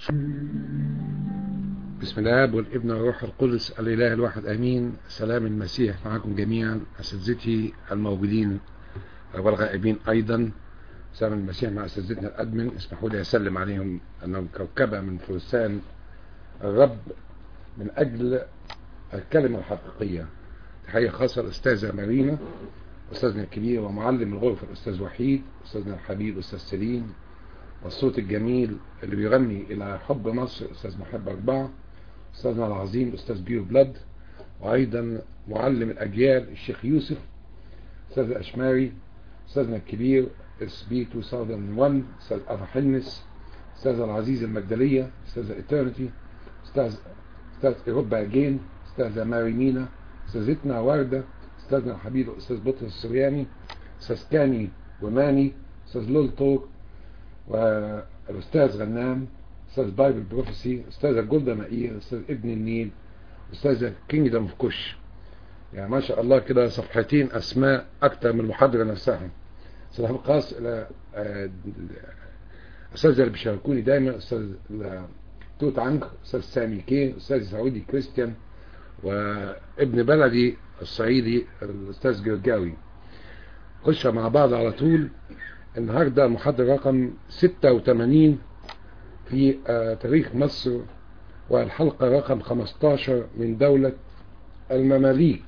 بسم الله والابن والروح القدس الاله الواحد امين سلام المسيح معكم جميعا اساتذتي الموجودين والغائبين ايضا سلام المسيح مع اساتذتنا الادمن اسمحوا لي اسلم عليهم انهم كوكبه من فرسان الرب من اجل الكلمه الحقيقيه تحيه خاصه الاستاذه مارينا استاذنا الكبير ومعلم الغرفه الاستاذ وحيد استاذنا الحبيب استاذ سليم والصوت الجميل اللي بيغني الى حب مصر استاذ محب اربعه استاذنا العظيم استاذ بيو بلاد وايضا معلم الاجيال الشيخ يوسف استاذ الاشماري استاذنا الكبير اس بي 2001 استاذ ابا حنس استاذ العزيز المجدليه استاذ ايترنتي استاذ استاذ اوروبا اجين استاذه ماري مينا استاذتنا ورده استاذنا الحبيب الاستاذ بطرس السرياني استاذ كاني وماني استاذ لول توك والاستاذ غنام استاذ بايبل بروفيسي استاذه جولدا مائير استاذ ابن النيل استاذه كينجدم اوف كوش يعني ما شاء الله كده صفحتين اسماء اكتر من المحاضره نفسها سلام خاص الى الاساتذه اللي بيشاركوني دايما استاذ توت عنك استاذ سامي كين استاذ سعودي كريستيان وابن بلدي الصعيدي الاستاذ جرجاوي خش مع بعض على طول النهارده محاضره رقم 86 في تاريخ مصر والحلقة رقم 15 من دولة المماليك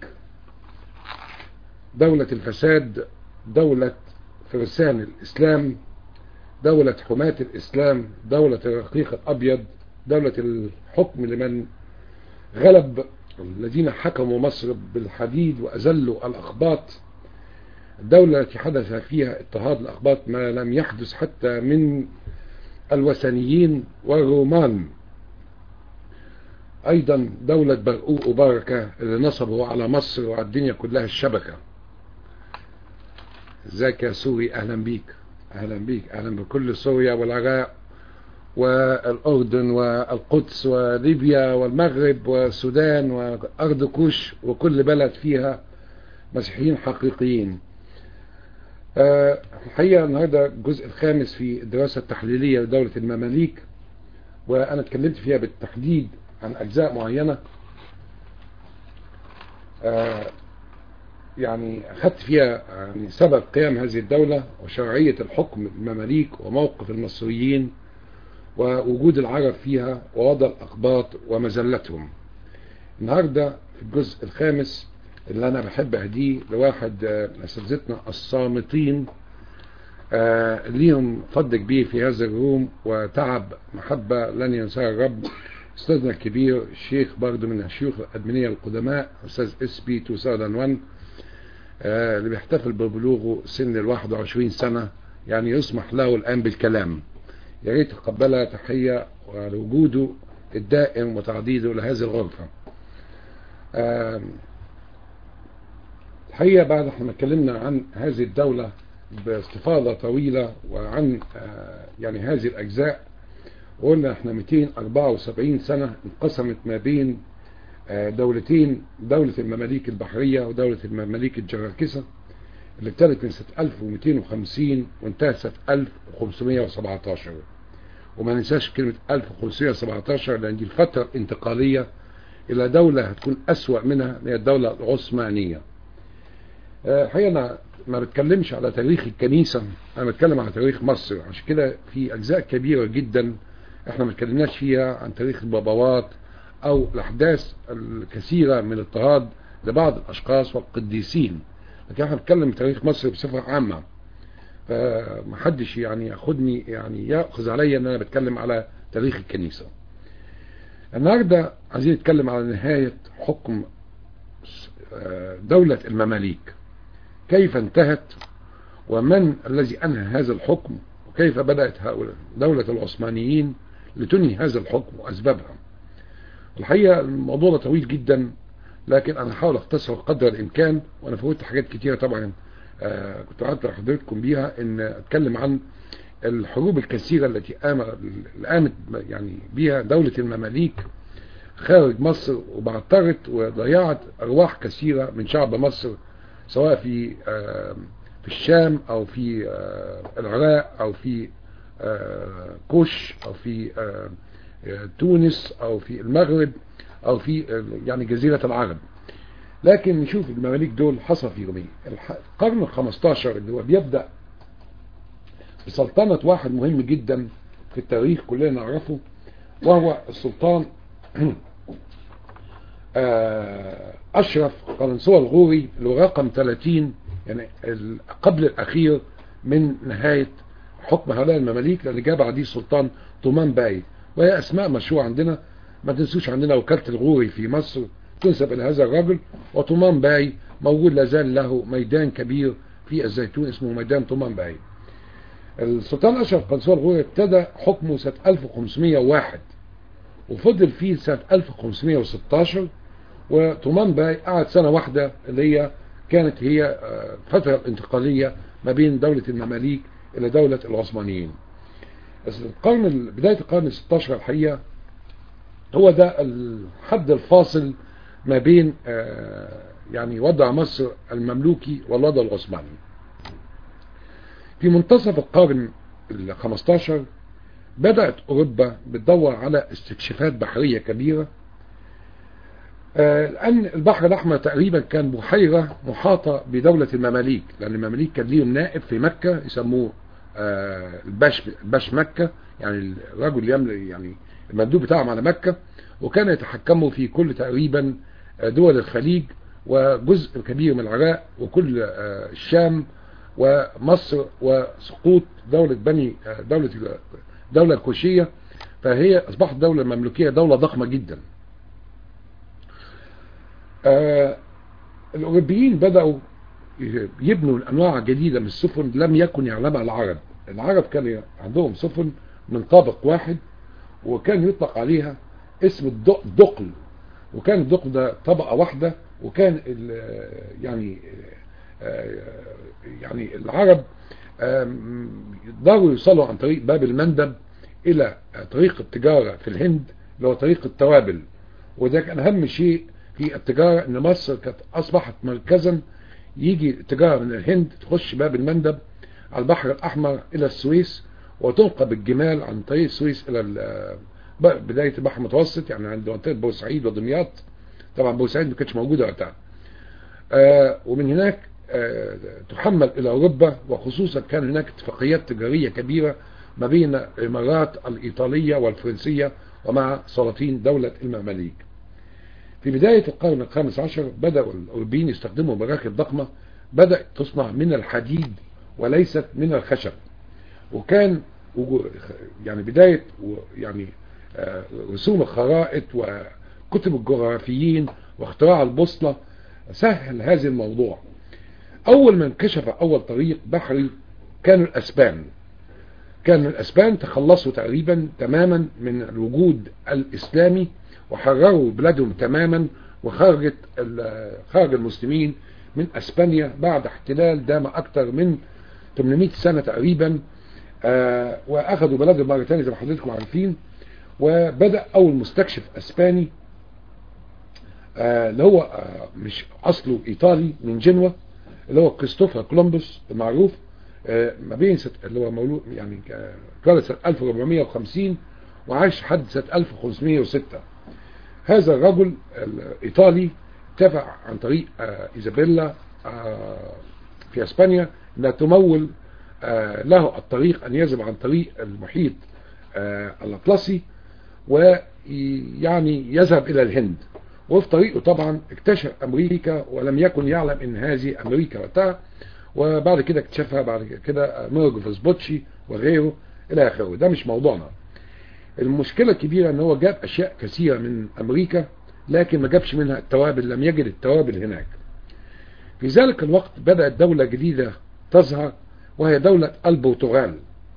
دولة الفساد دولة فرسان الإسلام دولة حماة الإسلام دولة الرقيق الأبيض دولة الحكم لمن غلب الذين حكموا مصر بالحديد وأزلوا الأخباط الدولة التي حدث فيها اضطهاد الأخباط ما لم يحدث حتى من الوثنيين والرومان ايضا دولة برقوق وبركة اللي نصبوا على مصر وعلى الدنيا كلها الشبكة ازيك يا سوري اهلا بيك اهلا بيك اهلا بكل سوريا والعراق والاردن والقدس وليبيا والمغرب والسودان وارض كوش وكل بلد فيها مسيحيين حقيقيين أه الحقيقة النهاردة الجزء الخامس في الدراسة التحليلية لدولة المماليك وأنا اتكلمت فيها بالتحديد عن أجزاء معينة أه يعني أخذت فيها يعني سبب قيام هذه الدولة وشرعية الحكم المماليك وموقف المصريين ووجود العرب فيها ووضع الأقباط ومزلتهم النهاردة في الجزء الخامس اللي انا بحب اهديه لواحد اساتذتنا الصامتين آه ليهم فضل كبير في هذا الروم وتعب محبة لن ينساها الرب استاذنا الكبير الشيخ برضه من الشيوخ الادمنية القدماء استاذ اس بي 2001 آه اللي بيحتفل ببلوغه سن ال 21 سنة يعني يسمح له الان بالكلام يا ريت تقبلها تحية ولوجوده الدائم وتعضيده لهذه الغرفة آه الحقيقة بعد احنا اتكلمنا عن هذه الدولة باستفاضة طويلة وعن يعني هذه الأجزاء قلنا احنا 274 سنة انقسمت ما بين دولتين دولة المماليك البحرية ودولة المماليك الجراكسة اللي ابتدت من سنة 1250 وانتهت سنة 1517 وما ننساش كلمة 1517 لأن دي الفترة الانتقالية إلى دولة هتكون أسوأ منها هي الدولة العثمانية الحقيقة أنا ما بتكلمش على تاريخ الكنيسة أنا بتكلم على تاريخ مصر عشان كده في أجزاء كبيرة جدا احنا ما اتكلمناش فيها عن تاريخ البابوات أو الأحداث الكثيرة من الاضطهاد لبعض الأشخاص والقديسين لكن احنا بنتكلم تاريخ مصر بصفة عامة فمحدش يعني ياخدني يعني ياخذ عليا ان انا بتكلم على تاريخ الكنيسة النهارده عايزين نتكلم على نهاية حكم دولة المماليك كيف انتهت ومن الذي أنهى هذا الحكم وكيف بدأت هؤلاء دولة العثمانيين لتنهي هذا الحكم وأسبابها الحقيقة الموضوع ده طويل جدا لكن أنا هحاول أختصر قدر الإمكان وأنا فوتت حاجات كتيرة طبعا آه كنت قعدت حضرتكم بيها إن أتكلم عن الحروب الكثيرة التي قامت يعني بها دولة المماليك خارج مصر وبعترت وضيعت أرواح كثيرة من شعب مصر سواء في في الشام أو في العراق أو في كوش أو في تونس او في المغرب او في يعني جزيرة العرب لكن نشوف المماليك دول حصل فيهم ايه القرن ال 15 اللي هو بيبدأ بسلطنة واحد مهم جدا في التاريخ كلنا نعرفه وهو السلطان أشرف قرنسوة الغوري اللي هو رقم 30 يعني قبل الأخير من نهاية حكم هؤلاء المماليك لأن جاء بعديه السلطان طومان باي وهي أسماء مشهورة عندنا ما تنسوش عندنا وكالة الغوري في مصر تنسب إلى هذا الرجل وطومان باي موجود لازال له ميدان كبير في الزيتون اسمه ميدان طومان باي السلطان أشرف قنصوة الغوري ابتدى حكمه سنة 1501 وفضل فيه سنة 1516 وطومان باي قعد سنة واحدة اللي هي كانت هي فترة انتقالية ما بين دولة المماليك إلى دولة العثمانيين القرن بداية القرن ال 16 الحقيقة هو ده الحد الفاصل ما بين يعني وضع مصر المملوكي والوضع العثماني في منتصف القرن ال 15 بدأت أوروبا بتدور على استكشافات بحرية كبيرة لأن البحر الأحمر تقريبا كان بحيرة محاطة بدولة المماليك لأن المماليك كان ليهم نائب في مكة يسموه الباش باش مكة يعني الرجل يملك يعني المندوب بتاعهم على مكة وكان يتحكموا في كل تقريبا دول الخليج وجزء كبير من العراق وكل الشام ومصر وسقوط دولة بني دولة دولة الكوشية فهي أصبحت دولة مملوكية دولة ضخمة جدا الأوروبيين بدأوا يبنوا أنواع جديدة من السفن لم يكن يعلمها العرب العرب كان عندهم سفن من طابق واحد وكان يطلق عليها اسم الدقل وكان الدقل ده طبقة واحدة وكان يعني يعني العرب يقدروا يوصلوا عن طريق باب المندب الى طريق التجارة في الهند اللي هو طريق التوابل وده كان اهم شيء في التجارة ان مصر كانت اصبحت مركزا يجي التجارة من الهند تخش باب المندب على البحر الاحمر الى السويس وتنقب الجمال عن طريق السويس الى بداية البحر المتوسط يعني عند منطقة بورسعيد ودمياط طبعا بورسعيد ما كانتش موجودة وقتها آه ومن هناك آه تحمل الى اوروبا وخصوصا كان هناك اتفاقيات تجارية كبيرة ما بين الامارات الايطالية والفرنسية ومع سلاطين دولة المماليك في بداية القرن الخامس عشر بدأوا الأوروبيين يستخدموا مراكب ضخمة بدأت تصنع من الحديد وليست من الخشب وكان يعني بداية يعني رسوم الخرائط وكتب الجغرافيين واختراع البوصلة سهل هذا الموضوع أول من كشف أول طريق بحري كانوا الأسبان كان الأسبان تخلصوا تقريبا تماما من الوجود الإسلامي وحرروا بلادهم تماما وخرجت خرج المسلمين من اسبانيا بعد احتلال دام اكثر من 800 سنة تقريبا آه واخذوا بلاد موريتانيا زي ما حضرتكم عارفين وبدأ اول مستكشف اسباني آه اللي هو آه مش اصله ايطالي من جنوة اللي هو كريستوفر كولومبوس المعروف ما بين ست اللي هو مولود يعني اتولد سنة 1450 وعاش حد سنة 1506 هذا الرجل الايطالي اتفق عن طريق ايزابيلا في اسبانيا انها تمول له الطريق ان يذهب عن طريق المحيط الاطلسي ويعني يذهب الى الهند وفي طريقه طبعا اكتشف امريكا ولم يكن يعلم ان هذه امريكا وقتها وبعد كده اكتشفها بعد كده ميرجو فيسبوتشي وغيره الى اخره ده مش موضوعنا المشكلة الكبيرة ان هو جاب اشياء كثيرة من امريكا لكن ما جابش منها التوابل لم يجد التوابل هناك في ذلك الوقت بدأت دولة جديدة تظهر وهي دولة البرتغال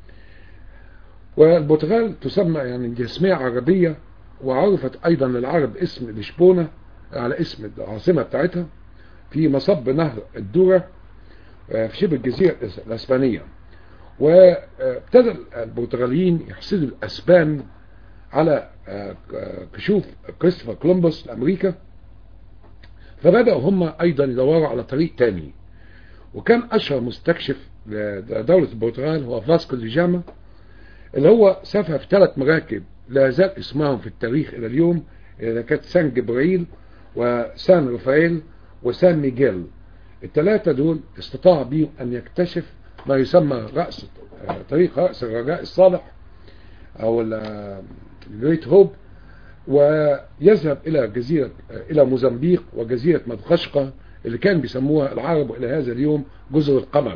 والبرتغال تسمى يعني جسمية عربية وعرفت ايضا العرب اسم لشبونة على اسم العاصمة بتاعتها في مصب نهر الدورة في شبه الجزيرة الاسبانية وابتدى البرتغاليين يحسدوا الاسبان على كشوف كريستوفر كولومبوس لامريكا فبدأوا هم ايضا يدوروا على طريق تاني وكان اشهر مستكشف لدولة البرتغال هو فاسكو دي جاما اللي هو سافر في ثلاث مراكب لا زال اسمهم في التاريخ إلى اليوم إذا كانت سان جبريل وسان رافائيل وسان ميجيل الثلاثة دول استطاع بهم أن يكتشف ما يسمى رأس طريق رأس الرجاء الصالح أو الجريت هوب ويذهب إلى جزيرة إلى موزمبيق وجزيرة مدغشقر اللي كان بيسموها العرب إلى هذا اليوم جزر القمر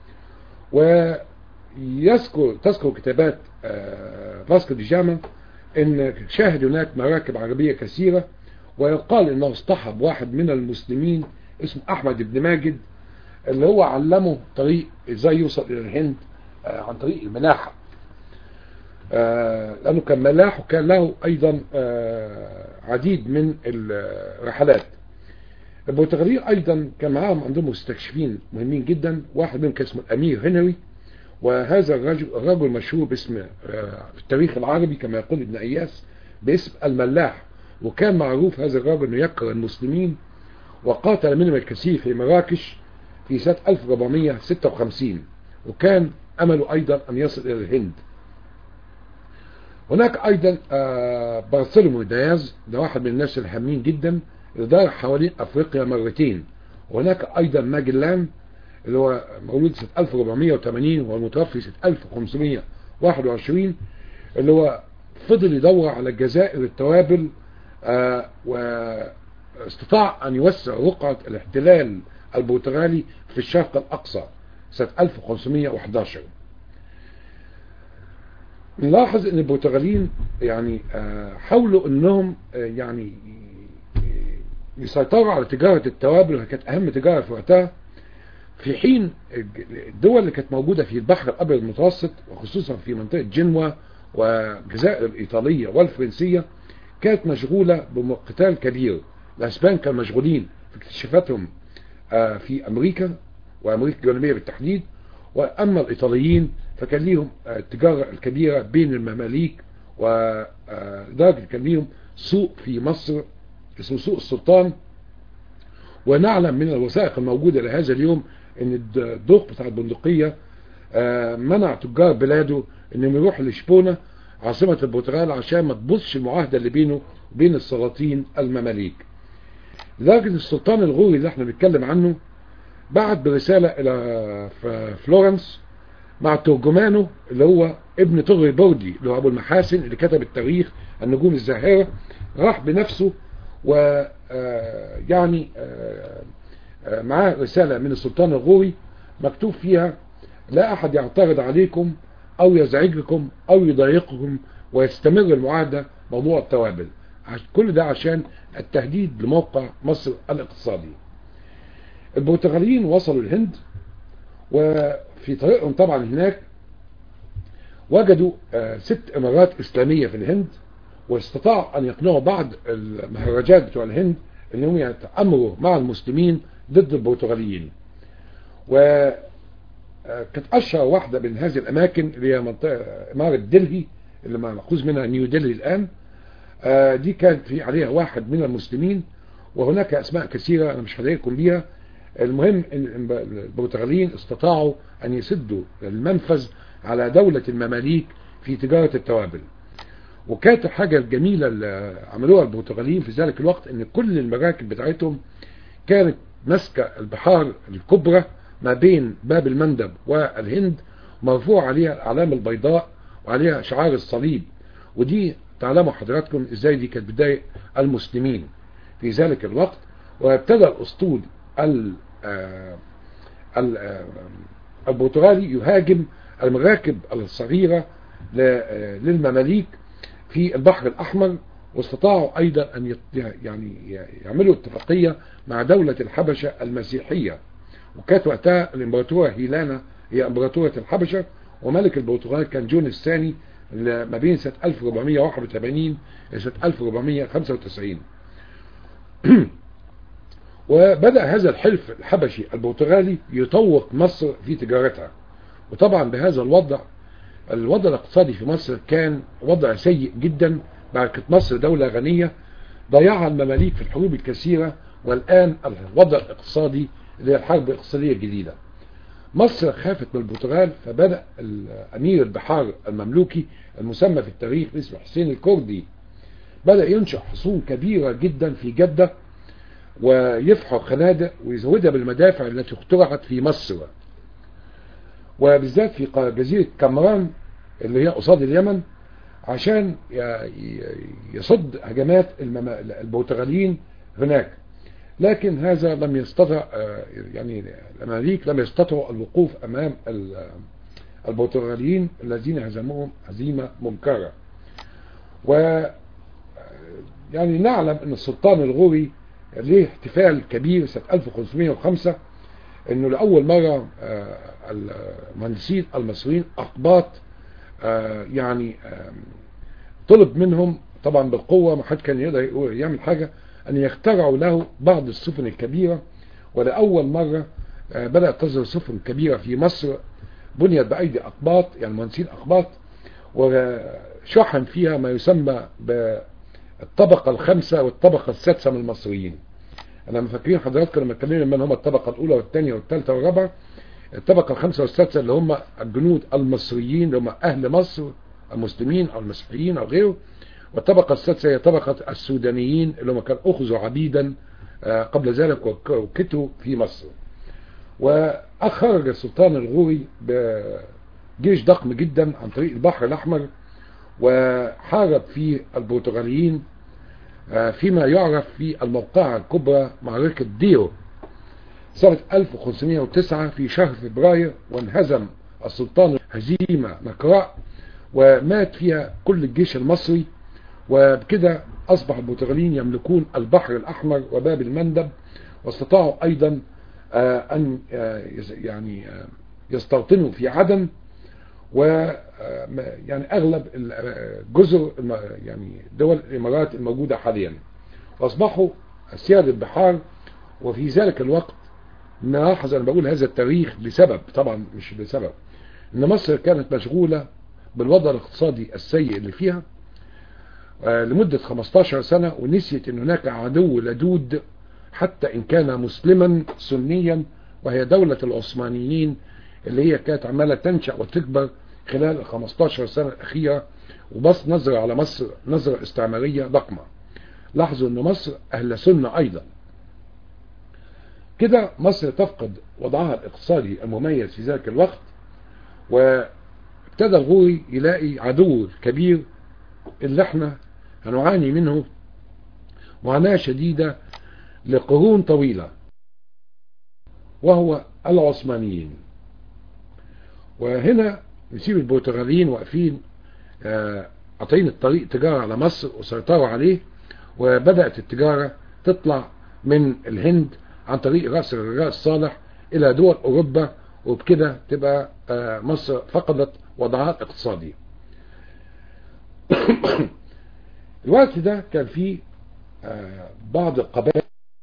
ويذكر تذكر كتابات فاسكو دي جاما ان شاهد هناك مراكب عربية كثيرة ويقال انه اصطحب واحد من المسلمين اسمه احمد بن ماجد اللي هو علمه طريق ازاي يوصل الى الهند عن طريق الملاحة لانه كان ملاح وكان له ايضا عديد من الرحلات البرتغاليين ايضا كان معاهم عندهم مستكشفين مهمين جدا واحد منهم كان اسمه الامير هنري وهذا الرجل, الرجل مشهور باسم في التاريخ العربي كما يقول ابن اياس باسم الملاح وكان معروف هذا الرجل انه يكره المسلمين وقاتل منهم الكثير في مراكش في سنة 1456 وكان امله ايضا ان يصل الى الهند هناك ايضا بارسلمو دياز ده واحد من الناس الهامين جدا اللي دار حوالين افريقيا مرتين وهناك ايضا ماجلان اللي هو مولود سنة 1480 والمتوفي سنة 1521 اللي هو فضل يدور على الجزائر التوابل آه واستطاع ان يوسع رقعة الاحتلال البرتغالي في الشرق الاقصى سنة 1511 نلاحظ ان البرتغاليين يعني آه حاولوا انهم آه يعني يسيطروا على تجارة التوابل وهي كانت اهم تجارة في وقتها في حين الدول اللي كانت موجودة في البحر الأبيض المتوسط وخصوصا في منطقة جنوة والجزائر الإيطالية والفرنسية كانت مشغولة بقتال كبير الأسبان كانوا مشغولين في اكتشافاتهم في أمريكا وأمريكا الجنوبية بالتحديد وأما الإيطاليين فكان ليهم التجارة الكبيرة بين المماليك ولدرجة كان ليهم سوق في مصر اسمه سوق السلطان ونعلم من الوثائق الموجودة لهذا اليوم ان الدوق بتاع البندقية منع تجار بلاده انهم يروحوا لشبونة عاصمة البرتغال عشان ما تبصش المعاهدة اللي بينه وبين السلاطين المماليك لكن السلطان الغوري اللي احنا بنتكلم عنه بعت برسالة الى فلورنس مع ترجمانه اللي هو ابن طغري بوردي اللي هو ابو المحاسن اللي كتب التاريخ النجوم الزاهرة راح بنفسه ويعني معاه رسالة من السلطان الغوري مكتوب فيها لا أحد يعترض عليكم أو يزعجكم أو يضايقكم ويستمر المعاهدة موضوع التوابل كل ده عشان التهديد لموقع مصر الاقتصادي البرتغاليين وصلوا الهند وفي طريقهم طبعا هناك وجدوا ست امارات اسلامية في الهند واستطاعوا ان يقنعوا بعض المهرجات بتوع الهند انهم يتأمروا مع المسلمين ضد البرتغاليين وكانت اشهر واحدة من هذه الاماكن اللي هي منطقة امارة دلهي اللي مأخوذ منها نيو دلهي الان دي كانت في عليها واحد من المسلمين وهناك اسماء كثيرة انا مش هضايقكم بيها المهم ان البرتغاليين استطاعوا ان يسدوا المنفذ على دولة المماليك في تجارة التوابل وكانت الحاجة الجميلة اللي عملوها البرتغاليين في ذلك الوقت ان كل المراكب بتاعتهم كانت ماسكة البحار الكبرى ما بين باب المندب والهند مرفوع عليها الاعلام البيضاء وعليها شعار الصليب ودي تعلموا حضراتكم ازاي دي كانت بداية المسلمين في ذلك الوقت وابتدى الاسطول البرتغالي يهاجم المراكب الصغيرة للمماليك في البحر الأحمر واستطاعوا أيضا أن يعني يعملوا اتفاقية مع دولة الحبشة المسيحية وكانت وقتها الإمبراطورة هيلانا هي إمبراطورة الحبشة وملك البرتغال كان جون الثاني ما بين سنة 1481 سنة 1495 وبدأ هذا الحلف الحبشي البرتغالي يطوق مصر في تجارتها وطبعا بهذا الوضع الوضع الاقتصادي في مصر كان وضع سيء جدا بعد كانت مصر دولة غنية ضيعها المماليك في الحروب الكثيرة والآن الوضع الاقتصادي اللي هي الحرب الاقتصادية الجديدة مصر خافت من البرتغال فبدأ أمير البحار المملوكي المسمى في التاريخ باسم حسين الكردي بدأ ينشأ حصون كبيرة جدا في جدة ويفحر خنادق ويزودها بالمدافع التي اخترعت في مصر وبالذات في جزيرة كامران اللي هي قصاد اليمن عشان يصد هجمات البرتغاليين هناك لكن هذا لم يستطع يعني الامريك لم يستطعوا الوقوف امام البرتغاليين الذين هزموهم هزيمه منكره و يعني نعلم ان السلطان الغوري ليه احتفال كبير سنه 1505 انه لاول مره المهندسين المصريين اقباط يعني طلب منهم طبعا بالقوه ما حد كان يقدر يعمل حاجه أن يخترعوا له بعض السفن الكبيرة ولأول مرة بدأت تظهر سفن كبيرة في مصر بنيت بأيدي أقباط يعني مهندسين أقباط وشحن فيها ما يسمى بالطبقة الخامسة والطبقة السادسة من المصريين أنا مفكرين حضراتكم لما اتكلمنا من هم الطبقة الأولى والثانية والثالثة والرابعة الطبقة الخامسة والسادسة اللي هم الجنود المصريين اللي هم أهل مصر المسلمين أو المسيحيين أو غيره والطبقة السادسة هي طبقة السودانيين اللي هم كانوا أخذوا عبيدا قبل ذلك وكتوا في مصر وأخرج السلطان الغوري بجيش ضخم جدا عن طريق البحر الأحمر وحارب فيه البرتغاليين فيما يعرف في الموقعة الكبرى معركة ديو سنة 1509 في شهر فبراير وانهزم السلطان هزيمة نكراء ومات فيها كل الجيش المصري وبكده أصبح البرتغاليين يملكون البحر الأحمر وباب المندب واستطاعوا أيضا أن يعني يستوطنوا في عدن و يعني أغلب جزر يعني دول الإمارات الموجودة حاليا وأصبحوا سيادة البحار وفي ذلك الوقت نلاحظ أنا بقول هذا التاريخ لسبب طبعا مش لسبب أن مصر كانت مشغولة بالوضع الاقتصادي السيء اللي فيها لمدة 15 سنة ونسيت ان هناك عدو لدود حتى ان كان مسلما سنيا وهي دولة العثمانيين اللي هي كانت عمالة تنشأ وتكبر خلال ال 15 سنة الأخيرة وبص نظرة على مصر نظرة استعمارية ضخمة لاحظوا ان مصر أهل سنة أيضا كده مصر تفقد وضعها الاقتصادي المميز في ذلك الوقت وابتدى الغوري يلاقي عدو كبير اللي احنا هنعاني منه معاناة شديدة لقرون طويلة وهو العثمانيين وهنا نسيب البرتغاليين واقفين قاطعين الطريق تجارة على مصر وسيطروا عليه وبدأت التجارة تطلع من الهند عن طريق رأس الرجاء الصالح إلى دول أوروبا وبكده تبقى مصر فقدت وضعها الاقتصادي الوقت ده كان فيه بعض القبائل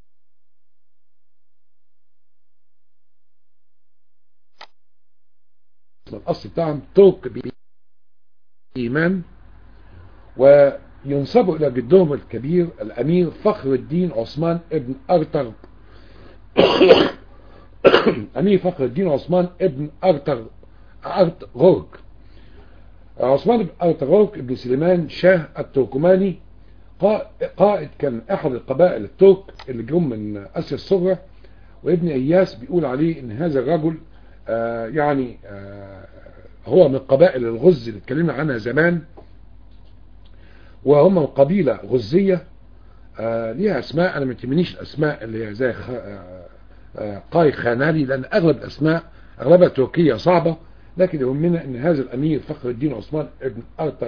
الأصل بتاعهم ترك بإيمان وينسبوا إلى جدهم الكبير الأمير فخر الدين عثمان ابن أرتر أمير فخر الدين عثمان ابن أرتر أرت غورك عثمان بن أرتغورك ابن سليمان شاه التركماني قائد كان أحد القبائل الترك اللي جم من آسيا الصغرى وابن إياس بيقول عليه إن هذا الرجل آه يعني آه هو من قبائل الغز اللي اتكلمنا عنها زمان وهم قبيلة غزية آه ليها أسماء أنا ما تهمنيش الأسماء اللي هي زي قاي خانالي لأن أغلب الأسماء أغلبها تركية صعبة لكن يهمنا ان هذا الامير فخر الدين عثمان ابن ارتر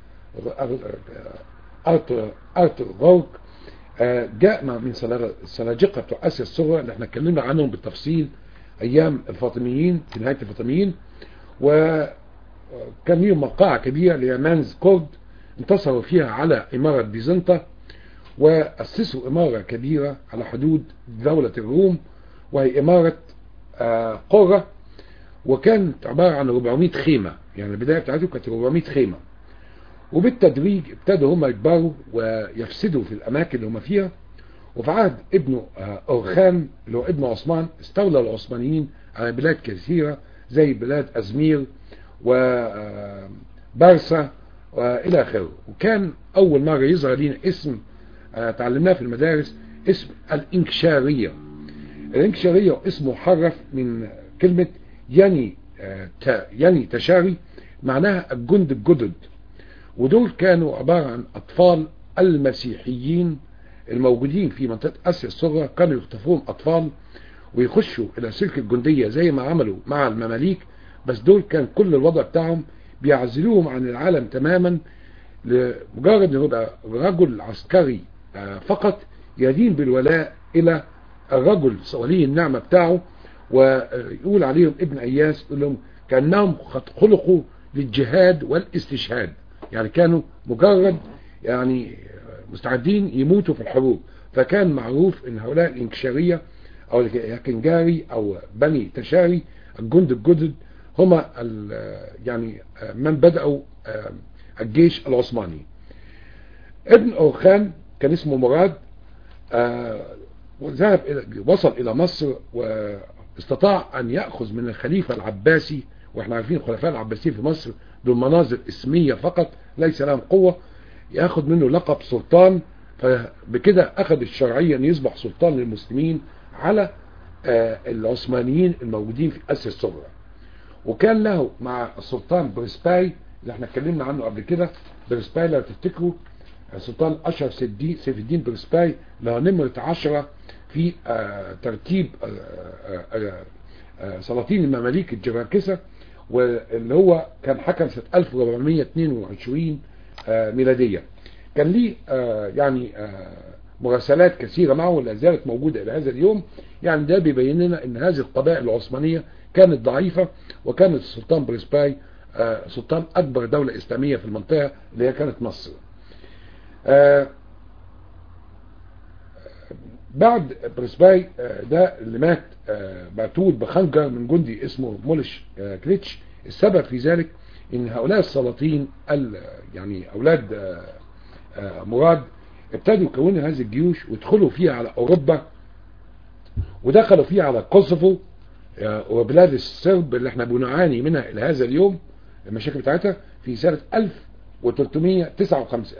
ارتر ارتر غورك جاء من سلاجقه بتوع اسيا الصغرى اللي احنا اتكلمنا عنهم بالتفصيل ايام الفاطميين في نهايه الفاطميين وكان ليهم موقعه كبيره اللي هي مانز كورد انتصروا فيها على اماره بيزنطه واسسوا اماره كبيره على حدود دوله الروم وهي اماره قره وكانت عبارة عن 400 خيمة يعني البداية بتاعته كانت 400 خيمة وبالتدريج ابتدوا هم يكبروا ويفسدوا في الأماكن اللي هم فيها وفي عهد ابنه أورخان اللي هو ابن عثمان استولى العثمانيين على بلاد كثيرة زي بلاد أزمير وبارسا وإلى آخره وكان أول مرة يظهر لنا اسم تعلمناه في المدارس اسم الإنكشارية الإنكشارية اسمه محرف من كلمة يعني يعني تشاري معناها الجند الجدد ودول كانوا عبارة عن أطفال المسيحيين الموجودين في منطقة آسيا الصغرى كانوا يخطفوهم أطفال ويخشوا إلى سلك الجندية زي ما عملوا مع المماليك بس دول كان كل الوضع بتاعهم بيعزلوهم عن العالم تماما لمجرد انه يبقى رجل عسكري فقط يدين بالولاء الى الرجل ولي النعمة بتاعه ويقول عليهم ابن اياس يقول لهم كأنهم قد خلقوا للجهاد والاستشهاد يعني كانوا مجرد يعني مستعدين يموتوا في الحروب فكان معروف ان هؤلاء الانكشارية او الكنجاري او بني تشاري الجند الجدد هم يعني من بدأوا الجيش العثماني ابن أورخان كان اسمه مراد وذهب وصل إلى مصر واستطاع أن يأخذ من الخليفة العباسي واحنا عارفين الخلفاء العباسيين في مصر دول مناظر اسمية فقط ليس لهم قوة ياخذ منه لقب سلطان فبكده أخذ الشرعية أن يصبح سلطان للمسلمين على العثمانيين الموجودين في آسيا الصغرى وكان له مع السلطان برسباي اللي احنا اتكلمنا عنه قبل كده برسباي لو تفتكروا السلطان اشرف سيف الدين برسباي له نمرة عشرة في اه ترتيب اه اه سلاطين المماليك الجراكسة واللي هو كان حكم سنة 1422 ميلادية كان ليه يعني مراسلات كثيرة معه ولا زالت موجودة إلى هذا اليوم يعني ده بيبين لنا ان هذه القبائل العثمانية كانت ضعيفة وكانت السلطان بريسباي آه سلطان أكبر دولة إسلامية في المنطقة اللي هي كانت مصر آه بعد بريسباي آه ده اللي مات مقتول بخنجر من جندي اسمه مولش كريتش السبب في ذلك ان هؤلاء السلاطين يعني اولاد مراد ابتدوا يكونوا هذه الجيوش ويدخلوا فيها على اوروبا ودخلوا فيها على كوسوفو وبلاد السرب اللي احنا بنعاني منها الى هذا اليوم المشاكل بتاعتها في سنة 1359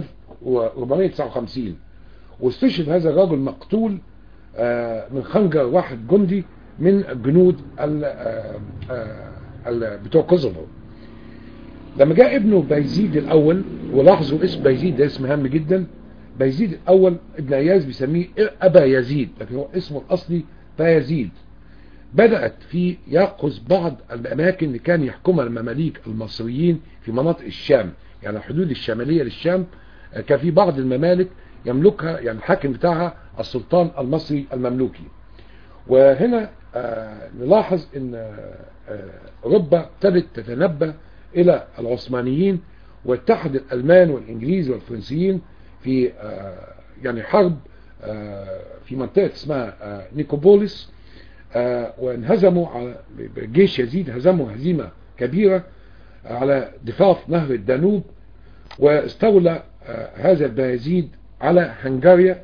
1459 واستشهد هذا الرجل مقتول من خنجر واحد جندي من الجنود بتوع كوسوفو لما جاء ابنه بيزيد الاول ولاحظوا اسم بيزيد ده اسم هام جدا بيزيد الاول ابن اياز بيسميه ابا يزيد لكن هو اسمه الاصلي بايزيد بدأت في يأخذ بعض الأماكن اللي كان يحكمها المماليك المصريين في مناطق الشام يعني الحدود الشمالية للشام كان في بعض الممالك يملكها يعني الحاكم بتاعها السلطان المصري المملوكي وهنا نلاحظ ان اوروبا ابتدت تتنبه الى العثمانيين واتحد الالمان والانجليز والفرنسيين في يعني حرب في منطقة اسمها نيكوبوليس وانهزموا على جيش يزيد هزموا هزيمة كبيرة على ضفاف نهر الدانوب واستولى هذا البايزيد على هنغاريا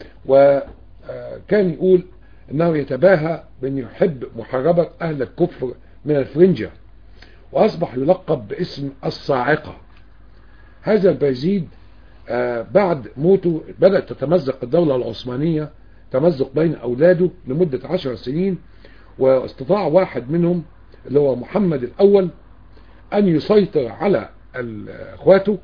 وكان يقول انه يتباهى بان يحب محاربة اهل الكفر من الفرنجة واصبح يلقب باسم الصاعقة هذا البايزيد بعد موته بدأت تتمزق الدولة العثمانية تمزق بين اولاده لمدة عشر سنين واستطاع واحد منهم اللي هو محمد الاول ان يسيطر على اخواته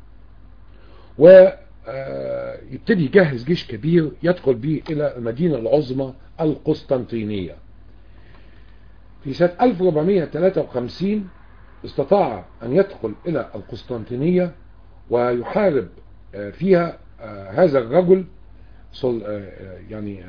ويبتدي يجهز جيش كبير يدخل به الى المدينة العظمى القسطنطينية في سنة 1453 استطاع ان يدخل الى القسطنطينية ويحارب فيها هذا الرجل يعني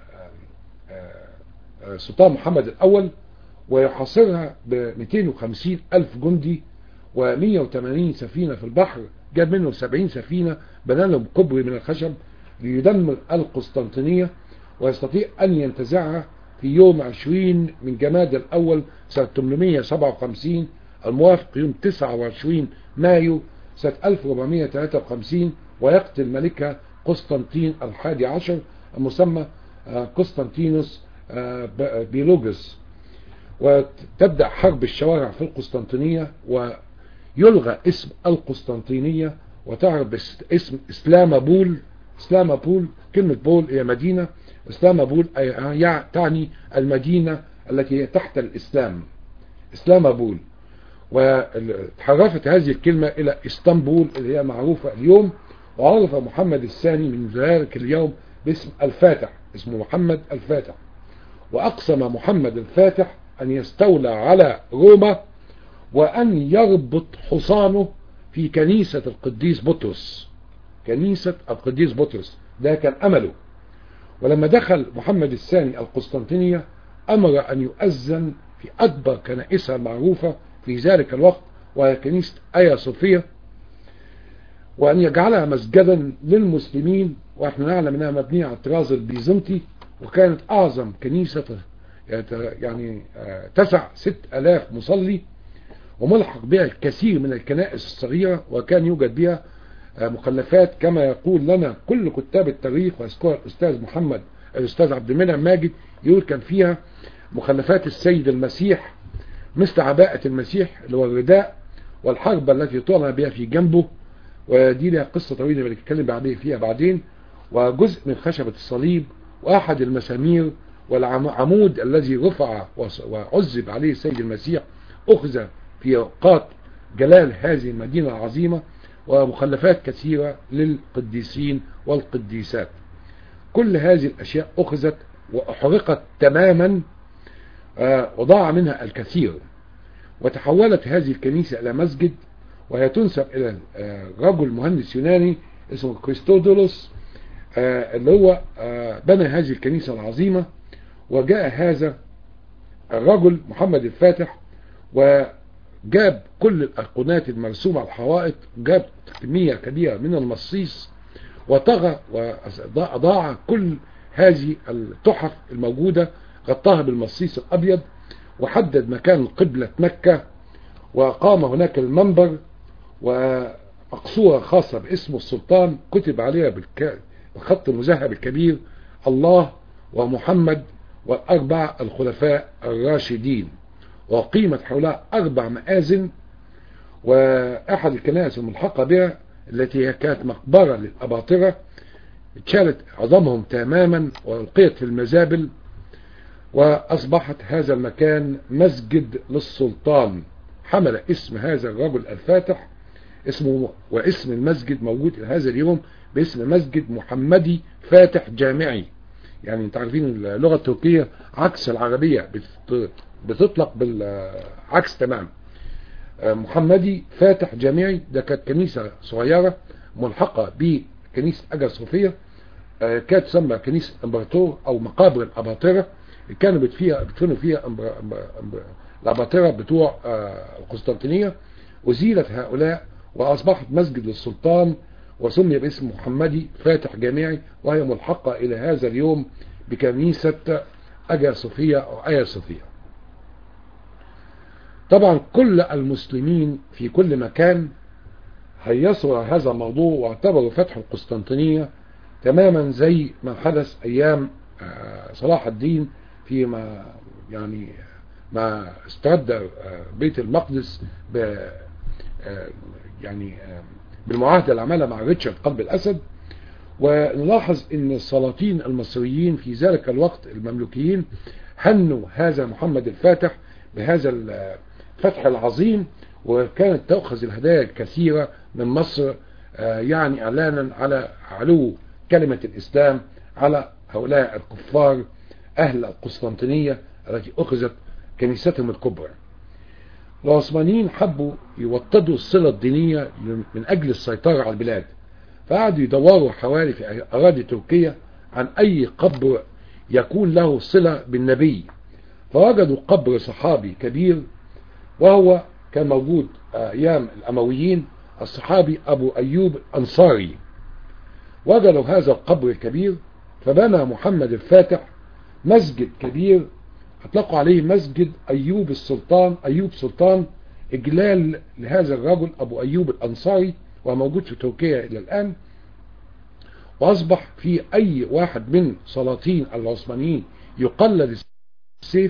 سلطان محمد الأول ويحاصرها ب 250 ألف جندي و180 سفينة في البحر جاب منهم 70 سفينة بنى لهم كبري من الخشب ليدمر القسطنطينية ويستطيع أن ينتزعها في يوم 20 من جماد الأول سنة 857 الموافق يوم 29 مايو سنة 1453 ويقتل ملكها قسطنطين الحادي عشر المسمى قسطنطينوس بيلوجس وتبدأ حرب الشوارع في القسطنطينية ويلغى اسم القسطنطينية وتعرف اسم اسلامبول اسلامبول كلمة بول هي مدينة اسلامبول تعني المدينة التي هي تحت الاسلام اسلامبول وتحرفت هذه الكلمة الى اسطنبول اللي هي معروفة اليوم وعرف محمد الثاني من ذلك اليوم باسم الفاتح اسمه محمد الفاتح واقسم محمد الفاتح ان يستولى على روما وان يربط حصانه في كنيسة القديس بطرس كنيسة القديس بطرس ده كان امله ولما دخل محمد الثاني القسطنطينية امر ان يؤذن في اكبر كنائسها المعروفة في ذلك الوقت وهي كنيسة ايا صوفيا وان يجعلها مسجدا للمسلمين واحنا نعلم انها مبنية على الطراز البيزنطي وكانت اعظم كنيسة يعني تسع ست الاف مصلي وملحق بها الكثير من الكنائس الصغيرة وكان يوجد بها مخلفات كما يقول لنا كل كتاب التاريخ ويذكرها الاستاذ محمد الاستاذ عبد المنعم ماجد يقول كان فيها مخلفات السيد المسيح مثل عباءة المسيح اللي هو الرداء والحربة التي طلع بها في جنبه ودي لها قصة طويلة بنتكلم بعدين فيها بعدين وجزء من خشبة الصليب واحد المسامير والعمود الذي رفع وعذب عليه السيد المسيح اخذ في اوقات جلال هذه المدينة العظيمة ومخلفات كثيرة للقديسين والقديسات كل هذه الاشياء اخذت واحرقت تماما وضاع منها الكثير وتحولت هذه الكنيسة الى مسجد وهي تنسب الى رجل مهندس يوناني اسمه كريستودولوس اللي هو بنى هذه الكنيسة العظيمة وجاء هذا الرجل محمد الفاتح وجاب كل الأيقونات المرسومة على الحوائط جاب كمية كبيرة من المصيص وطغى وأضاع كل هذه التحف الموجودة غطاها بالمصيص الأبيض وحدد مكان قبلة مكة وقام هناك المنبر ومقصورة خاصة باسم السلطان كتب عليها بالخط المذهب الكبير الله ومحمد والأربع الخلفاء الراشدين وقيمت حولها أربع مآذن وأحد الكنائس الملحقة بها التي هي كانت مقبرة للأباطرة اتشالت عظمهم تماما وألقيت في المزابل وأصبحت هذا المكان مسجد للسلطان حمل اسم هذا الرجل الفاتح اسمه واسم المسجد موجود هذا اليوم باسم مسجد محمدي فاتح جامعي يعني انت عارفين اللغة التركية عكس العربية بتطلق بالعكس تمام محمدي فاتح جامعي ده كانت كنيسة صغيرة ملحقة بكنيسة أجا صوفية كانت تسمى كنيسة امبراطور او مقابر الاباطرة كانوا فيها بتفنوا فيها الاباطرة بتوع القسطنطينية وزيلت هؤلاء واصبحت مسجد للسلطان وسمي باسم محمدي فاتح جامعي وهي ملحقة الى هذا اليوم بكنيسة اجا صوفية او ايا صوفية طبعا كل المسلمين في كل مكان هيصوا هذا الموضوع واعتبروا فتح القسطنطينية تماما زي ما حدث ايام صلاح الدين فيما يعني ما استرد بيت المقدس ب يعني بالمعاهدة اللي عملها مع ريتشارد قلب الاسد ونلاحظ ان السلاطين المصريين في ذلك الوقت المملوكيين هنوا هذا محمد الفاتح بهذا الفتح العظيم وكانت تأخذ الهدايا الكثيرة من مصر يعني اعلانا على علو كلمة الاسلام على هؤلاء الكفار اهل القسطنطينية التي اخذت كنيستهم الكبرى العثمانيين حبوا يوطدوا الصلة الدينية من اجل السيطرة على البلاد فقعدوا يدوروا حوالي في اراضي تركيا عن اي قبر يكون له صلة بالنبي فوجدوا قبر صحابي كبير وهو كان موجود ايام الامويين الصحابي ابو ايوب انصاري وجدوا هذا القبر الكبير فبنى محمد الفاتح مسجد كبير اطلقوا عليه مسجد ايوب السلطان ايوب سلطان اجلال لهذا الرجل ابو ايوب الانصاري وموجود في تركيا الى الان واصبح في اي واحد من سلاطين العثمانيين يقلد السيف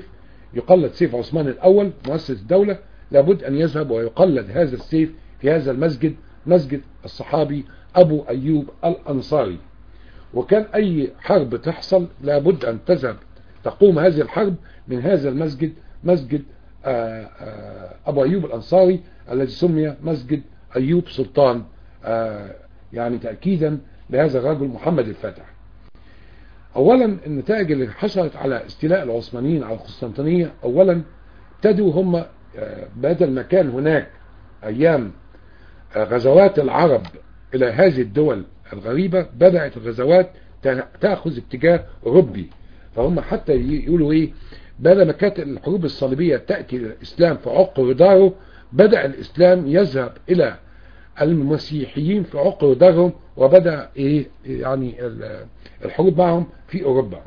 يقلد سيف عثمان الأول مؤسس الدولة لابد أن يذهب ويقلد هذا السيف في هذا المسجد مسجد الصحابي أبو أيوب الأنصاري وكان أي حرب تحصل لابد أن تذهب تقوم هذه الحرب من هذا المسجد مسجد أبو أيوب الأنصاري الذي سمي مسجد أيوب سلطان يعني تأكيدا لهذا الرجل محمد الفاتح اولا النتائج اللي حصلت على استيلاء العثمانيين على القسطنطينية اولا ابتدوا هم بدل ما كان هناك ايام غزوات العرب الى هذه الدول الغريبة بدأت الغزوات تأخذ اتجاه اوروبي فهم حتى يقولوا ايه بدل ما كانت الحروب الصليبية تأتي الاسلام في عقر داره بدأ الاسلام يذهب الى المسيحيين في عقر دارهم وبدأ ايه يعني الحروب معهم في اوروبا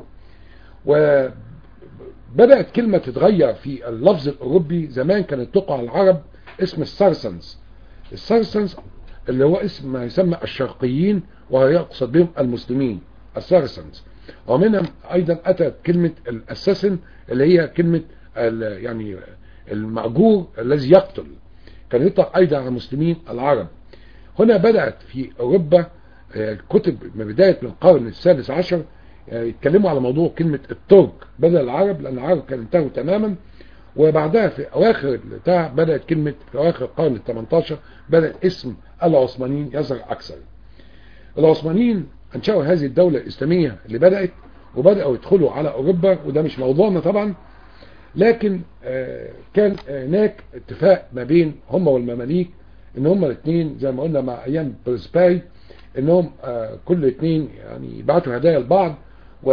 وبدأت كلمة تتغير في اللفظ الاوروبي زمان كانت تقع العرب اسم السارسنز السارسنز اللي هو اسم ما يسمى الشرقيين ويقصد بهم المسلمين السارسنز ومنهم ايضا اتت كلمة الاساسن اللي هي كلمة يعني المأجور الذي يقتل كان يطلق ايضا على المسلمين العرب هنا بدأت في اوروبا كتب من بداية من القرن السادس عشر يتكلموا على موضوع كلمة الترك بدل العرب لأن العرب كانوا انتهوا تماما وبعدها في أواخر بتاع بدأت كلمة في أواخر القرن ال 18 بدأ اسم العثمانيين يظهر أكثر العثمانيين أنشأوا هذه الدولة الإسلامية اللي بدأت وبدأوا يدخلوا على أوروبا وده مش موضوعنا طبعا لكن كان هناك اتفاق ما بين هم والمماليك ان هم الاثنين زي ما قلنا مع ايام برسباي انهم آه كل اثنين يعني يبعتوا هدايا لبعض و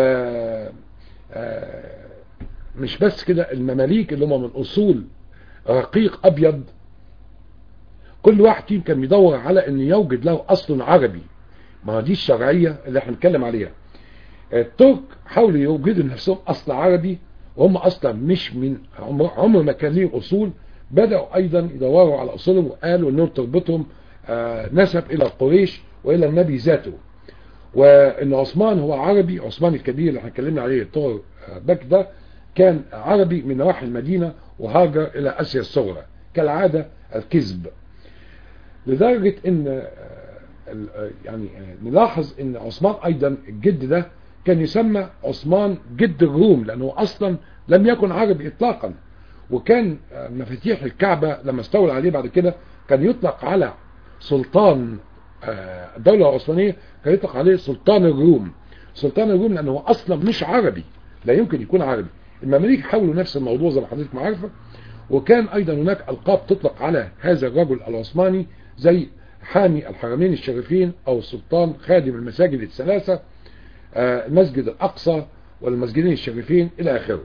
آه مش بس كده المماليك اللي هم من اصول رقيق ابيض كل واحد فيهم كان بيدور على ان يوجد له اصل عربي ما دي الشرعية اللي احنا بنتكلم عليها الترك حاولوا يوجدوا لنفسهم اصل عربي وهم اصلا مش من عمر ما كان ليهم اصول بدأوا ايضا يدوروا على اصولهم وقالوا انهم تربطهم آه نسب الى قريش والى النبي ذاته وان عثمان هو عربي عثمان الكبير اللي احنا اتكلمنا عليه الطور باك ده كان عربي من نواحي المدينة وهاجر الى اسيا الصغرى كالعادة الكذب لدرجة ان يعني نلاحظ ان عثمان ايضا الجد ده كان يسمى عثمان جد الروم لانه اصلا لم يكن عربي اطلاقا وكان مفاتيح الكعبة لما استولى عليه بعد كده كان يطلق على سلطان الدولة العثمانية كان يطلق عليه سلطان الروم سلطان الروم لأنه أصلا مش عربي لا يمكن يكون عربي المماليك حاولوا نفس الموضوع زي ما حضرتك عارفه وكان أيضا هناك ألقاب تطلق على هذا الرجل العثماني زي حامي الحرمين الشريفين أو السلطان خادم المساجد الثلاثة المسجد الأقصى والمسجدين الشريفين إلى آخره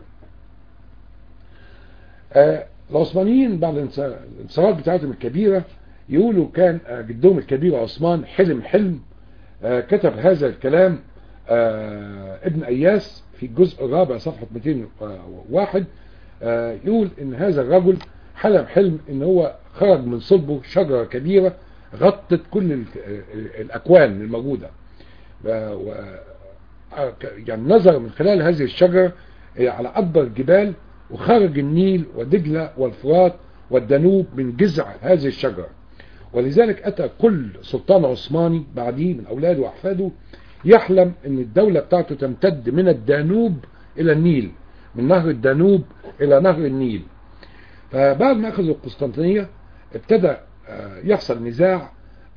العثمانيين بعد الانتصارات بتاعتهم الكبيرة يقولوا كان جدهم الكبير عثمان حلم حلم كتب هذا الكلام ابن اياس في الجزء الرابع صفحة 201 يقول ان هذا الرجل حلم حلم ان هو خرج من صلبه شجرة كبيرة غطت كل الاكوان الموجودة يعني نظر من خلال هذه الشجرة على اكبر الجبال وخرج النيل ودجلة والفرات والدانوب من جذع هذه الشجرة ولذلك أتى كل سلطان عثماني بعديه من أولاده وأحفاده يحلم أن الدولة بتاعته تمتد من الدانوب إلى النيل من نهر الدانوب إلى نهر النيل فبعد ما أخذوا القسطنطينية ابتدى يحصل نزاع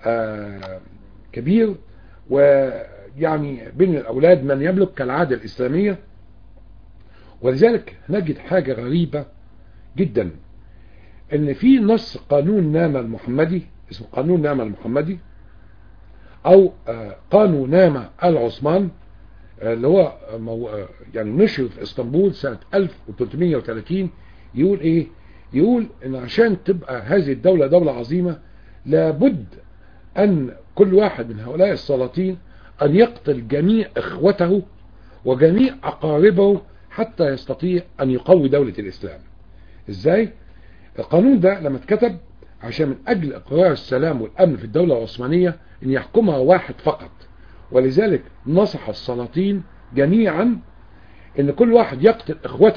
كبير ويعني بين الأولاد من يملك كالعادة الإسلامية ولذلك نجد حاجة غريبة جدا ان في نص قانون نامة المحمدي اسمه قانون نامة المحمدي او قانون نامة العثمان اللي هو يعني نشر في اسطنبول سنة 1330 يقول ايه يقول ان عشان تبقى هذه الدولة دولة عظيمة لابد ان كل واحد من هؤلاء السلاطين ان يقتل جميع اخوته وجميع اقاربه حتى يستطيع ان يقوي دولة الاسلام ازاي القانون ده لما اتكتب عشان من اجل اقرار السلام والامن في الدولة العثمانية ان يحكمها واحد فقط ولذلك نصح السلاطين جميعا ان كل واحد يقتل اخوته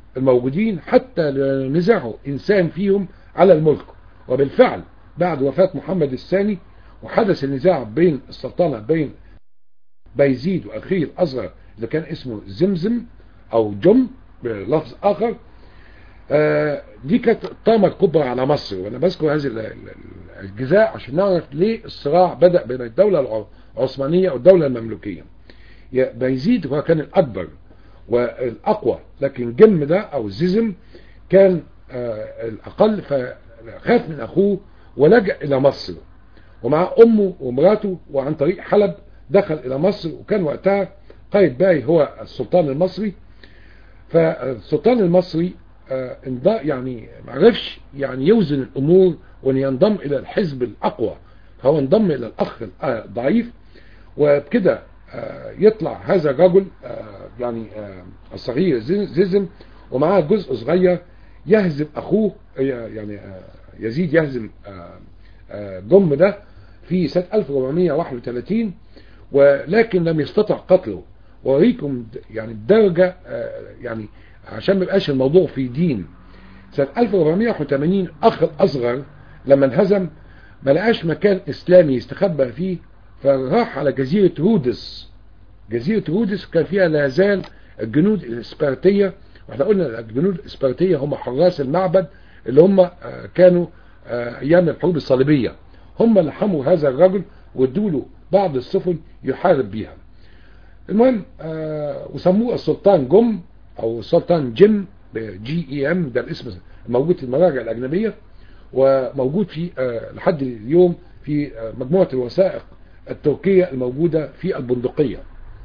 الموجودين حتى لا ينزعوا إنسان فيهم على الملك وبالفعل بعد وفاة محمد الثاني وحدث النزاع بين السلطنة بين بايزيد وأخيه الأصغر اللي كان اسمه زمزم أو جم بلفظ آخر آه دي كانت الطامة الكبرى على مصر وأنا بذكر هذه الجزاء عشان نعرف ليه الصراع بدأ بين الدولة العثمانية والدولة المملوكية بايزيد هو كان الأكبر والأقوى لكن جم ده أو زيزم كان آه الأقل فخاف من أخوه ولجأ إلى مصر ومع أمه ومراته وعن طريق حلب دخل إلى مصر وكان وقتها قايد باي هو السلطان المصري فالسلطان المصري آه يعني معرفش يعني يوزن الأمور وأن ينضم إلى الحزب الأقوى فهو انضم إلى الأخ الضعيف وبكده آه يطلع هذا الرجل آه يعني الصغير زيزم ومعاه جزء صغير يهزم أخوه يعني يزيد يهزم جم ده في سنة 1431 ولكن لم يستطع قتله وأريكم يعني الدرجة يعني عشان ما يبقاش الموضوع في دين سنة 1481 أخ الأصغر لما انهزم ما لقاش مكان إسلامي يستخبى فيه فراح على جزيرة رودس جزيرة رودس كان فيها لا زال الجنود الإسبرتية واحنا قلنا الجنود الإسبرتية هم حراس المعبد اللي هم كانوا أيام الحروب الصليبية هم اللي حموا هذا الرجل وادوا له بعض السفن يحارب بيها المهم آه وسموه السلطان جم او السلطان جيم جي اي ام ده الاسم موجود في المراجع الاجنبيه وموجود في آه لحد اليوم في آه مجموعه الوثائق التركيه الموجوده في البندقيه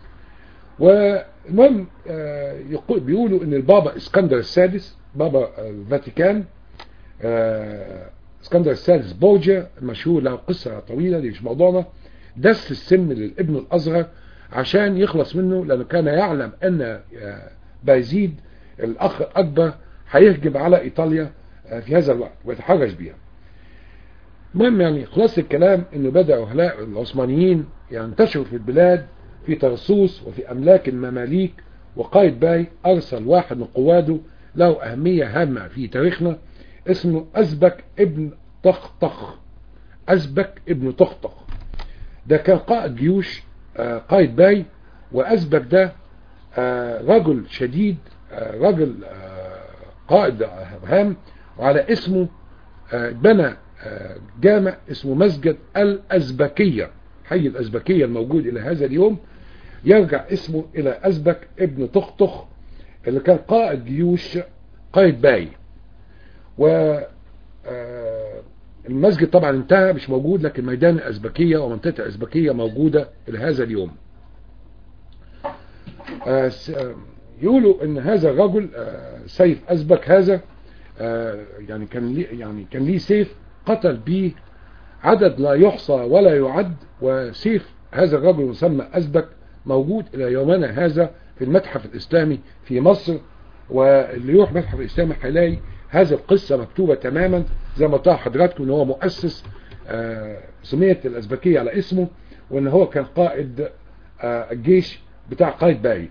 والمهم يقول بيقولوا ان البابا اسكندر السادس بابا الفاتيكان اسكندر السادس بورجيا المشهور له قصة طويلة دي مش موضوعنا دس السم للابن الأصغر عشان يخلص منه لأنه كان يعلم أن بايزيد الأخ الأكبر هيهجم على إيطاليا في هذا الوقت ويتحرش بيها المهم يعني خلاص الكلام أنه بدأوا هؤلاء العثمانيين ينتشروا في البلاد في ترسوس وفي أملاك المماليك وقائد باي أرسل واحد من قواده له أهمية هامة في تاريخنا اسمه أزبك ابن طخطخ أزبك ابن طخطخ ده كان قائد جيوش قائد باي وأزبك ده رجل شديد رجل قائد هام وعلى اسمه بنى جامع اسمه مسجد الأزبكية حي الأزبكية الموجود إلى هذا اليوم يرجع اسمه إلى أزبك ابن طخطخ اللي كان قائد جيوش قائد باي و المسجد طبعا انتهى مش موجود لكن ميدان الأزبكية ومنطقة الأزبكية موجودة إلى هذا اليوم يقولوا ان هذا الرجل سيف أزبك هذا يعني كان ليه يعني كان ليه سيف قتل به عدد لا يحصى ولا يعد وسيف هذا الرجل يسمى أزبك موجود إلى يومنا هذا في المتحف الإسلامي في مصر واللي يروح متحف الإسلامي هيلاقي هذه القصة مكتوبة تماما زي ما طلع حضراتكم ان هو مؤسس سمية الأزبكية على اسمه وان هو كان قائد الجيش بتاع قائد باي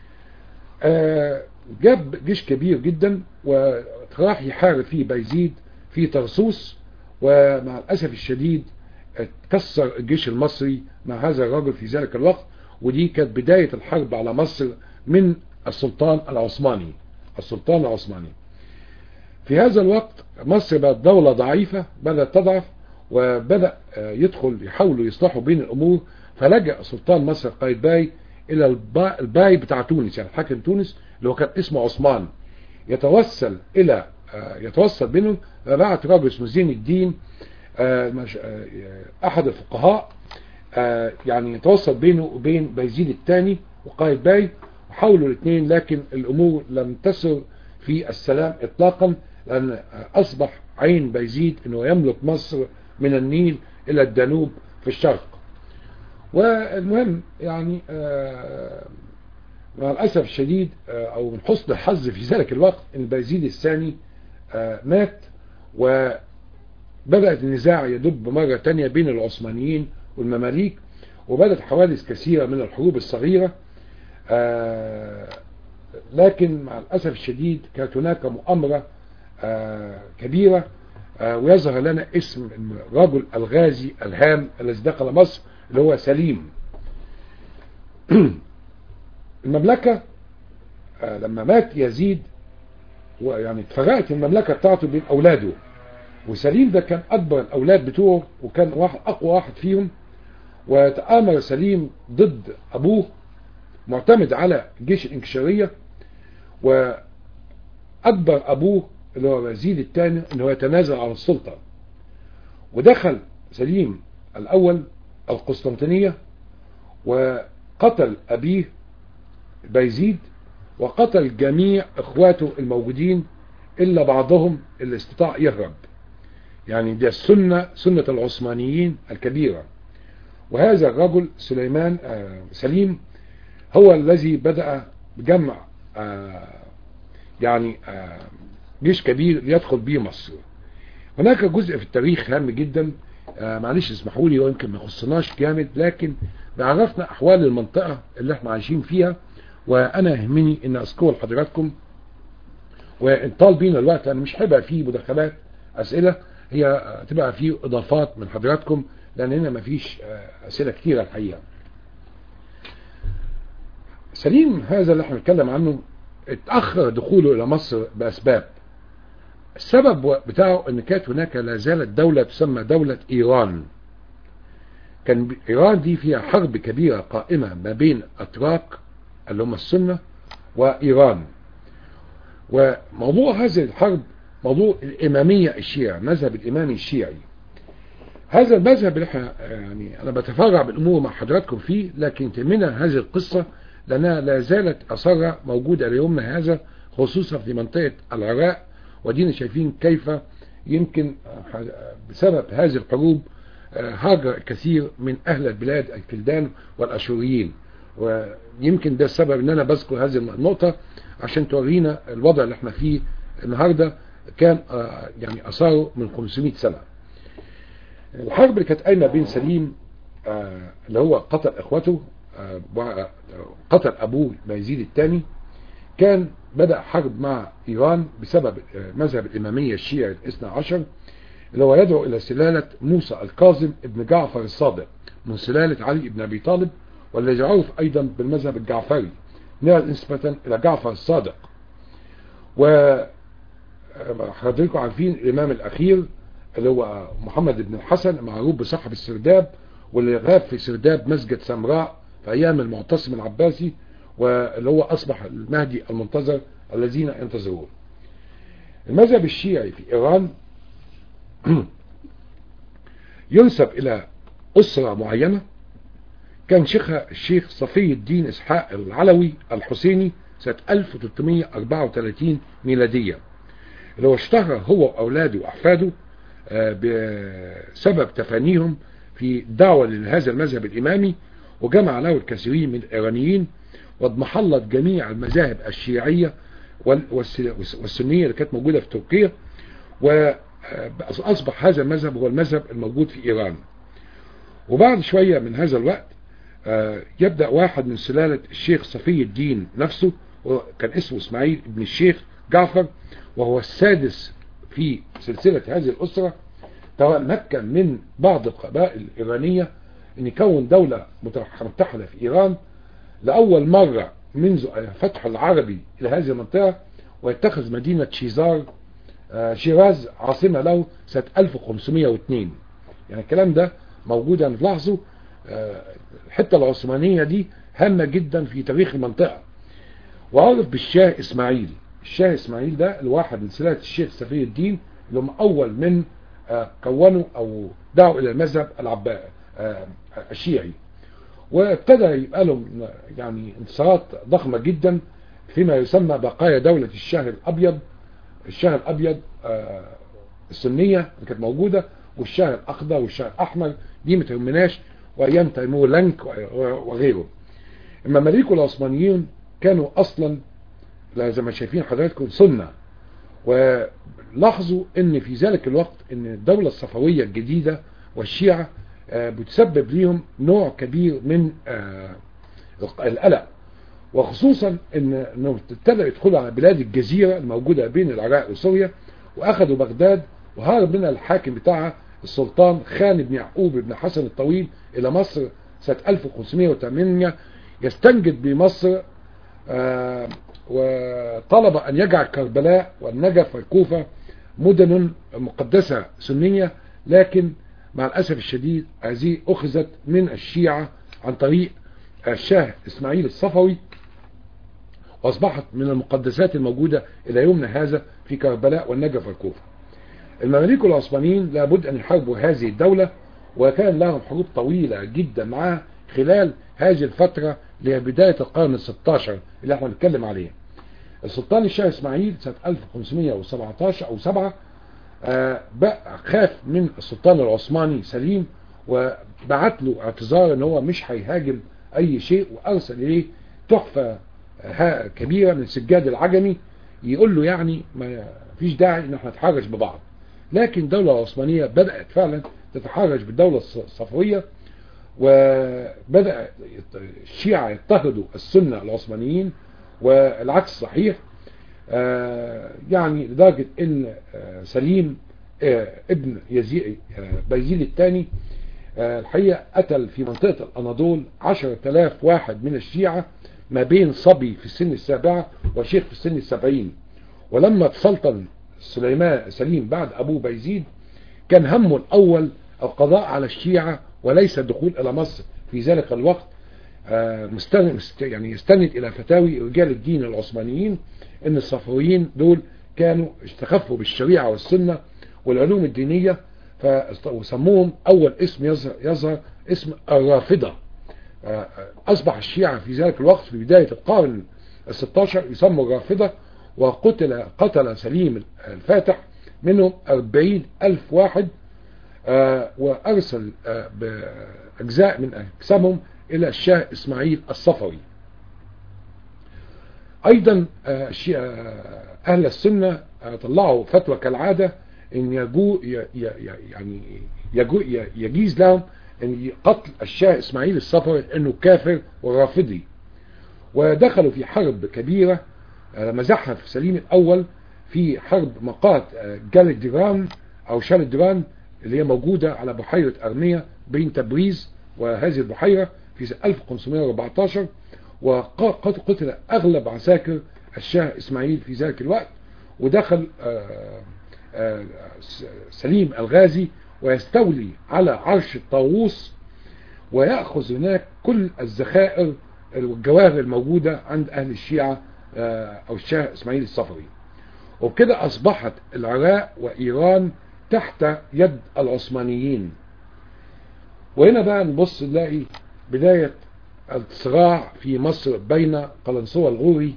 جاب جيش كبير جدا وراح يحارب فيه بايزيد في طرسوس ومع الأسف الشديد اتكسر الجيش المصري مع هذا الرجل في ذلك الوقت ودي كانت بداية الحرب على مصر من السلطان العثماني السلطان العثماني في هذا الوقت مصر بقت دولة ضعيفة بدأت تضعف وبدأ يدخل يحاولوا يصلحوا بين الأمور فلجأ سلطان مصر قايد باي إلى الباي بتاع تونس يعني حاكم تونس اللي هو كان اسمه عثمان يتوسل إلى يتوسل بينهم فبعت راجل اسمه زين الدين أحد الفقهاء يعني يتوسل بينه وبين بايزيد الثاني وقايد باي وحاولوا الاثنين لكن الأمور لم تسر في السلام إطلاقا لأن أصبح عين بايزيد أنه يملك مصر من النيل إلى الدانوب في الشرق والمهم يعني مع الأسف الشديد أو من حسن الحظ في ذلك الوقت أن بايزيد الثاني مات وبدأت النزاع يدب مرة تانية بين العثمانيين والمماليك وبدأت حوادث كثيرة من الحروب الصغيرة لكن مع الأسف الشديد كانت هناك مؤامرة آه كبيرة آه ويظهر لنا اسم الرجل الغازي الهام الذي دخل مصر اللي هو سليم المملكة آه لما مات يزيد ويعني اتفرقت المملكة بتاعته بين أولاده وسليم ده كان أكبر الأولاد بتوعه وكان واحد أقوى واحد فيهم وتآمر سليم ضد أبوه معتمد على الجيش الانكشارية وأجبر أبوه اللي هو يزيد الثاني أنه يتنازل عن السلطة ودخل سليم الأول القسطنطينية وقتل أبيه بيزيد وقتل جميع إخواته الموجودين إلا بعضهم اللي استطاع يهرب يعني دي السنة سنة العثمانيين الكبيرة وهذا الرجل سليمان آه سليم هو الذي بدأ بجمع آه يعني آه جيش كبير يدخل به مصر هناك جزء في التاريخ هام جدا معلش اسمحوا لي ويمكن ما يخصناش جامد لكن بيعرفنا احوال المنطقة اللي احنا عايشين فيها وانا يهمني ان اذكر لحضراتكم وان طال بينا الوقت انا مش هيبقى فيه مداخلات اسئله هي تبقى فيه اضافات من حضراتكم لان هنا مفيش اسئله كتيره الحقيقه سليم هذا اللي احنا بنتكلم عنه اتاخر دخوله الى مصر باسباب السبب بتاعه ان كانت هناك لا زالت دولة تسمى دولة ايران كان ايران دي فيها حرب كبيرة قائمة ما بين اتراك اللي هم السنة وايران وموضوع هذه الحرب موضوع الامامية الشيعة مذهب الامامي الشيعي هذا المذهب اللي احنا يعني انا بتفرع بالامور مع حضراتكم فيه لكن تهمنا هذه القصة لانها لا زالت اثرها موجودة ليومنا هذا خصوصا في منطقة العراق ودينا شايفين كيف يمكن بسبب هذه الحروب هاجر كثير من أهل البلاد الكلدان والأشوريين ويمكن ده السبب ان انا بذكر هذه النقطة عشان تورينا الوضع اللي احنا فيه النهاردة كان يعني أثاره من 500 سنة الحرب اللي كانت قايمة بين سليم اللي هو قتل اخوته قتل ابوه يزيد الثاني كان بدأ حرب مع إيران بسبب مذهب الإمامية الشيعي الاثنى عشر اللي هو يدعو إلى سلالة موسى الكاظم ابن جعفر الصادق من سلالة علي بن أبي طالب والذي يعرف أيضا بالمذهب الجعفري نسبة إلى جعفر الصادق وحضرتكم عارفين الإمام الأخير اللي هو محمد بن الحسن معروف بصاحب السرداب واللي غاب في سرداب مسجد سمراء في أيام المعتصم العباسي واللي هو أصبح المهدي المنتظر الذين ينتظرون المذهب الشيعي في إيران ينسب إلى أسرة معينة كان شيخها الشيخ صفي الدين إسحاق العلوي الحسيني سنة 1334 ميلادية اللي هو اشتهر هو وأولاده وأحفاده بسبب تفانيهم في الدعوة لهذا المذهب الإمامي وجمع له الكثيرين من الإيرانيين واضمحلت جميع المذاهب الشيعية والسنية اللي كانت موجودة في تركيا وأصبح هذا المذهب هو المذهب الموجود في إيران وبعد شوية من هذا الوقت يبدأ واحد من سلالة الشيخ صفي الدين نفسه كان اسمه اسماعيل ابن الشيخ جعفر وهو السادس في سلسلة هذه الأسرة تمكن من بعض القبائل الإيرانية أن يكون دولة متحدة في إيران لأول مرة منذ فتح العربي إلى هذه المنطقة ويتخذ مدينة شيزار شيراز عاصمة له سنة 1502 يعني الكلام ده موجود يعني تلاحظوا الحتة العثمانية دي هامة جدا في تاريخ المنطقة وعرف بالشاه إسماعيل الشاه إسماعيل ده الواحد من سلالة الشيخ صفي الدين اللي هم أول من كونوا أو دعوا إلى المذهب العباء الشيعي وابتدى يبقى لهم يعني انتصارات ضخمة جدا فيما يسمى بقايا دولة الشاه الأبيض الشاه الأبيض السنية اللي كانت موجودة والشاه الأخضر والشاه الأحمر دي ما تهمناش وأيام تيمور لانك وغيره اما مليكو العثمانيين كانوا أصلا زي ما شايفين حضراتكم سنة ولاحظوا ان في ذلك الوقت ان الدولة الصفوية الجديدة والشيعة بتسبب ليهم نوع كبير من القلق وخصوصا ان انه ابتدى يدخلوا على بلاد الجزيرة الموجودة بين العراق وسوريا واخذوا بغداد وهرب منها الحاكم بتاعها السلطان خان بن يعقوب بن حسن الطويل الى مصر سنة 1508 يستنجد بمصر آه وطلب ان يجعل كربلاء والنجف والكوفة مدن مقدسة سنية لكن مع الأسف الشديد هذه أخذت من الشيعة عن طريق الشاه إسماعيل الصفوي وأصبحت من المقدسات الموجودة إلى يومنا هذا في كربلاء والنجف والكوفة المماليك العثمانيين لابد أن يحاربوا هذه الدولة وكان لهم حروب طويلة جدا معها خلال هذه الفترة لبداية القرن الستاشر اللي احنا بنتكلم عليه السلطان الشاه اسماعيل سنة 1517 او 7 آه بقى خاف من السلطان العثماني سليم وبعت له اعتذار ان هو مش هيهاجم اي شيء وارسل اليه تحفة كبيرة من سجاد العجمي يقول له يعني ما فيش داعي ان احنا نتحرج ببعض لكن الدولة العثمانية بدأت فعلا تتحرج بالدولة الصفوية وبدأ الشيعة يضطهدوا السنة العثمانيين والعكس صحيح يعني لدرجة ان سليم ابن يزيد بيزيد الثاني الحقيقة قتل في منطقة الأناضول عشرة آلاف واحد من الشيعة ما بين صبي في السن السابعة وشيخ في السن السبعين ولما تسلطن سليمان سليم بعد أبوه بيزيد كان همه الأول القضاء على الشيعة وليس الدخول إلى مصر في ذلك الوقت مستند يعني يستند إلى فتاوي رجال الدين العثمانيين ان الصفويين دول كانوا استخفوا بالشريعة والسنة والعلوم الدينية وسموهم اول اسم يظهر, يظهر اسم الرافضة اصبح الشيعة في ذلك الوقت في بداية القرن الستاشر يسموا الرافضة وقتل قتل سليم الفاتح منهم أربعين ألف واحد وأرسل بأجزاء من أجسامهم إلى الشاه إسماعيل الصفوي ايضا اهل السنة طلعوا فتوى كالعادة ان يجو يعني يجو يجيز لهم ان قتل الشاه اسماعيل الصفوي انه كافر ورافضي ودخلوا في حرب كبيرة مزحها في سليم الاول في حرب مقاط جال ديران او شال ديران اللي هي موجودة على بحيرة ارمية بين تبريز وهذه البحيرة في 1514 وقد قتل أغلب عساكر الشاه إسماعيل في ذلك الوقت ودخل آآ آآ سليم الغازي ويستولي على عرش الطاووس ويأخذ هناك كل الذخائر والجواهر الموجودة عند أهل الشيعة أو الشاه إسماعيل الصفوي وبكده أصبحت العراق وإيران تحت يد العثمانيين وهنا بقى نبص نلاقي بداية الصراع في مصر بين قلنسوة الغوري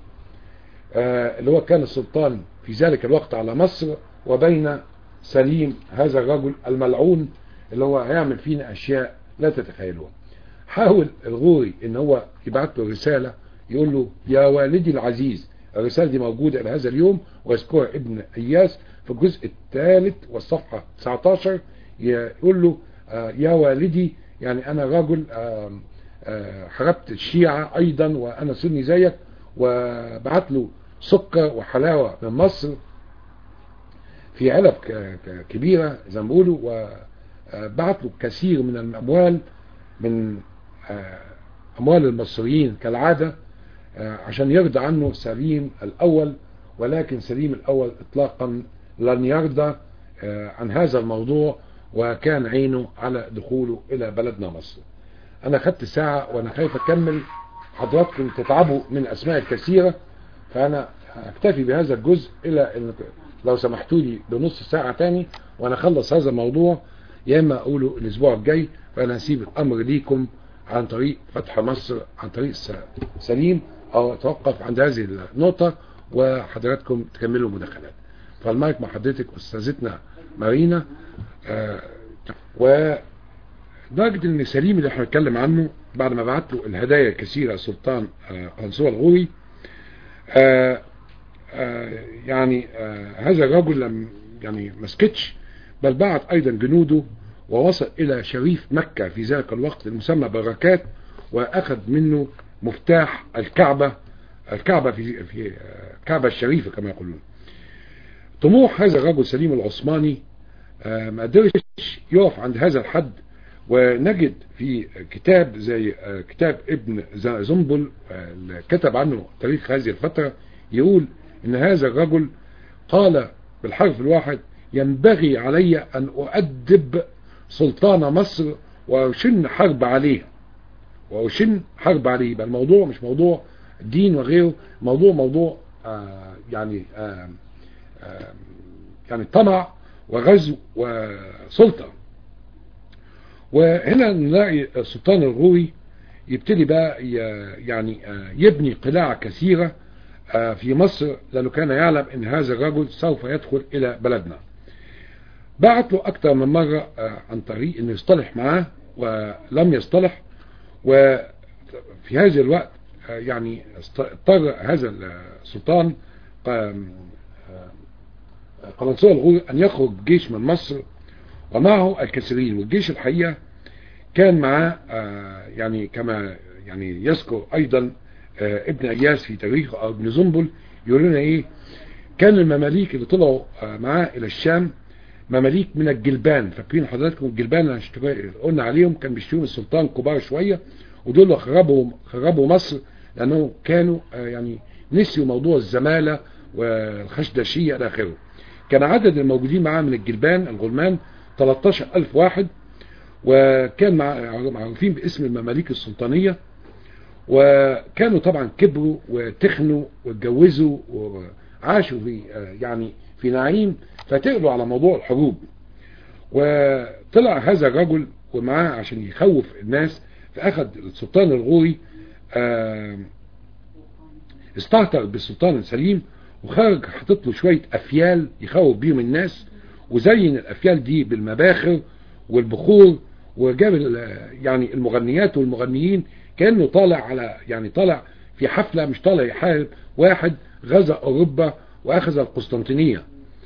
آه اللي هو كان السلطان في ذلك الوقت على مصر وبين سليم هذا الرجل الملعون اللي هو هيعمل فينا اشياء لا تتخيلوها حاول الغوري ان هو يبعت له رسالة يقول له يا والدي العزيز الرسالة دي موجودة الى هذا اليوم ويذكرها ابن اياس في الجزء الثالث والصفحة 19 يقول له آه يا والدي يعني انا رجل آه حربت الشيعة ايضا وانا سني زيك وبعت له سكر وحلاوة من مصر في علب كبيرة زي ما بيقولوا وبعت له كثير من الاموال من اموال المصريين كالعادة عشان يرضى عنه سليم الاول ولكن سليم الاول اطلاقا لن يرضى عن هذا الموضوع وكان عينه على دخوله الى بلدنا مصر انا خدت ساعة وانا خايف اكمل حضراتكم تتعبوا من اسماء الكثيرة فانا اكتفي بهذا الجزء الى ان لو سمحتوا لي بنص ساعة تاني وانا اخلص هذا الموضوع يا اما اقوله الاسبوع الجاي فانا هسيب الامر ليكم عن طريق فتح مصر عن طريق سليم او اتوقف عند هذه النقطة وحضراتكم تكملوا مداخلات فالمايك مع حضرتك استاذتنا مارينا آه و لدرجة ان سليم اللي احنا بنتكلم عنه بعد ما بعت له الهدايا الكثيرة سلطان قنصوة الغوري آآ آآ يعني هذا الرجل لم يعني مسكتش بل بعت ايضا جنوده ووصل الى شريف مكة في ذلك الوقت المسمى بركات واخذ منه مفتاح الكعبة الكعبة في في الكعبة الشريفة كما يقولون طموح هذا الرجل سليم العثماني ما قدرش يقف عند هذا الحد ونجد في كتاب زي كتاب ابن زنبل كتب عنه تاريخ هذه الفترة يقول ان هذا الرجل قال بالحرف الواحد ينبغي علي ان اؤدب سلطان مصر واشن حرب عليه واشن حرب عليه يبقى الموضوع مش موضوع دين وغيره موضوع موضوع آه يعني آه آه يعني طمع وغزو وسلطة وهنا نلاقي السلطان الغوري يبتدي بقى يعني يبني قلاع كثيرة في مصر لأنه كان يعلم ان هذا الرجل سوف يدخل الى بلدنا بعت له اكثر من مرة عن طريق انه يصطلح معاه ولم يصطلح وفي هذا الوقت يعني اضطر هذا السلطان قلنسوة الغوري ان يخرج جيش من مصر ومعه الكثيرين والجيش الحقيقة كان معاه يعني كما يعني يذكر ايضا ابن اياس في تاريخ او ابن زنبل يقول لنا ايه كان المماليك اللي طلعوا معاه الى الشام مماليك من الجلبان فاكرين حضراتكم الجلبان اللي قلنا عليهم كان بيشتريهم السلطان كبار شوية ودول خربوا خربوا مصر لانه كانوا يعني نسيوا موضوع الزمالة والخشدشية الى اخره كان عدد الموجودين معاه من الجلبان الغلمان 13000 واحد وكان معروفين باسم المماليك السلطانية وكانوا طبعا كبروا وتخنوا واتجوزوا وعاشوا في يعني في نعيم فتقلوا على موضوع الحروب وطلع هذا الرجل ومعاه عشان يخوف الناس فأخذ السلطان الغوري استهتر بالسلطان السليم وخرج حاطط له شوية أفيال يخوف بيهم الناس وزين الأفيال دي بالمباخر والبخور وجاب يعني المغنيات والمغنيين كأنه طالع على يعني طالع في حفلة مش طالع يحارب واحد غزا أوروبا وأخذ القسطنطينية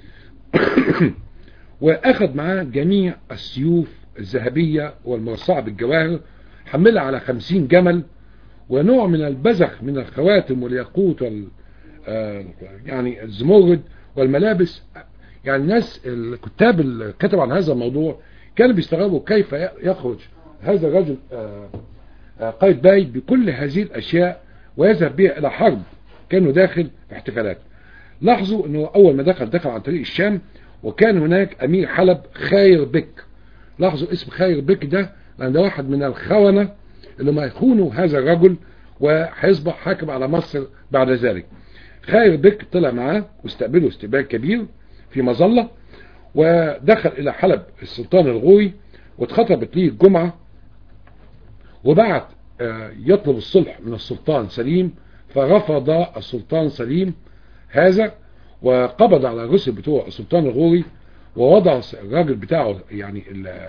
وأخذ معاه جميع السيوف الذهبية والمرصعة بالجواهر حملها على خمسين جمل ونوع من البزخ من الخواتم والياقوت وال يعني الزمرد والملابس يعني الناس الكتاب اللي كتبوا عن هذا الموضوع كانوا بيستغربوا كيف يخرج هذا الرجل قائد بايت بكل هذه الأشياء ويذهب بها إلى حرب كانوا داخل في احتفالات لاحظوا أنه أول ما دخل دخل عن طريق الشام وكان هناك أمير حلب خير بك لاحظوا اسم خير بك ده لأن ده واحد من الخونة اللي ما يخونوا هذا الرجل وهيصبح حاكم على مصر بعد ذلك خير بك طلع معاه واستقبله استقبال كبير في مظلة ودخل إلى حلب السلطان الغوري واتخطبت ليه الجمعة وبعت يطلب الصلح من السلطان سليم فرفض السلطان سليم هذا وقبض على الرسل بتوع السلطان الغوري ووضع الراجل بتاعه يعني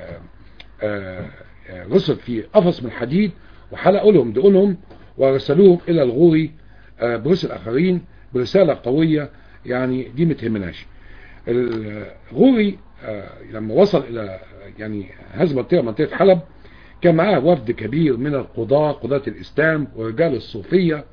الرسل في قفص من حديد وحلقوا لهم دقونهم ورسلوهم الى الغوري برسل اخرين برسالة قوية يعني دي ما تهمناش الغوري لما وصل الى يعني هذه المنطقة منطقة حلب كان معاه وفد كبير من القضاة قضاة الإسلام ورجال الصوفية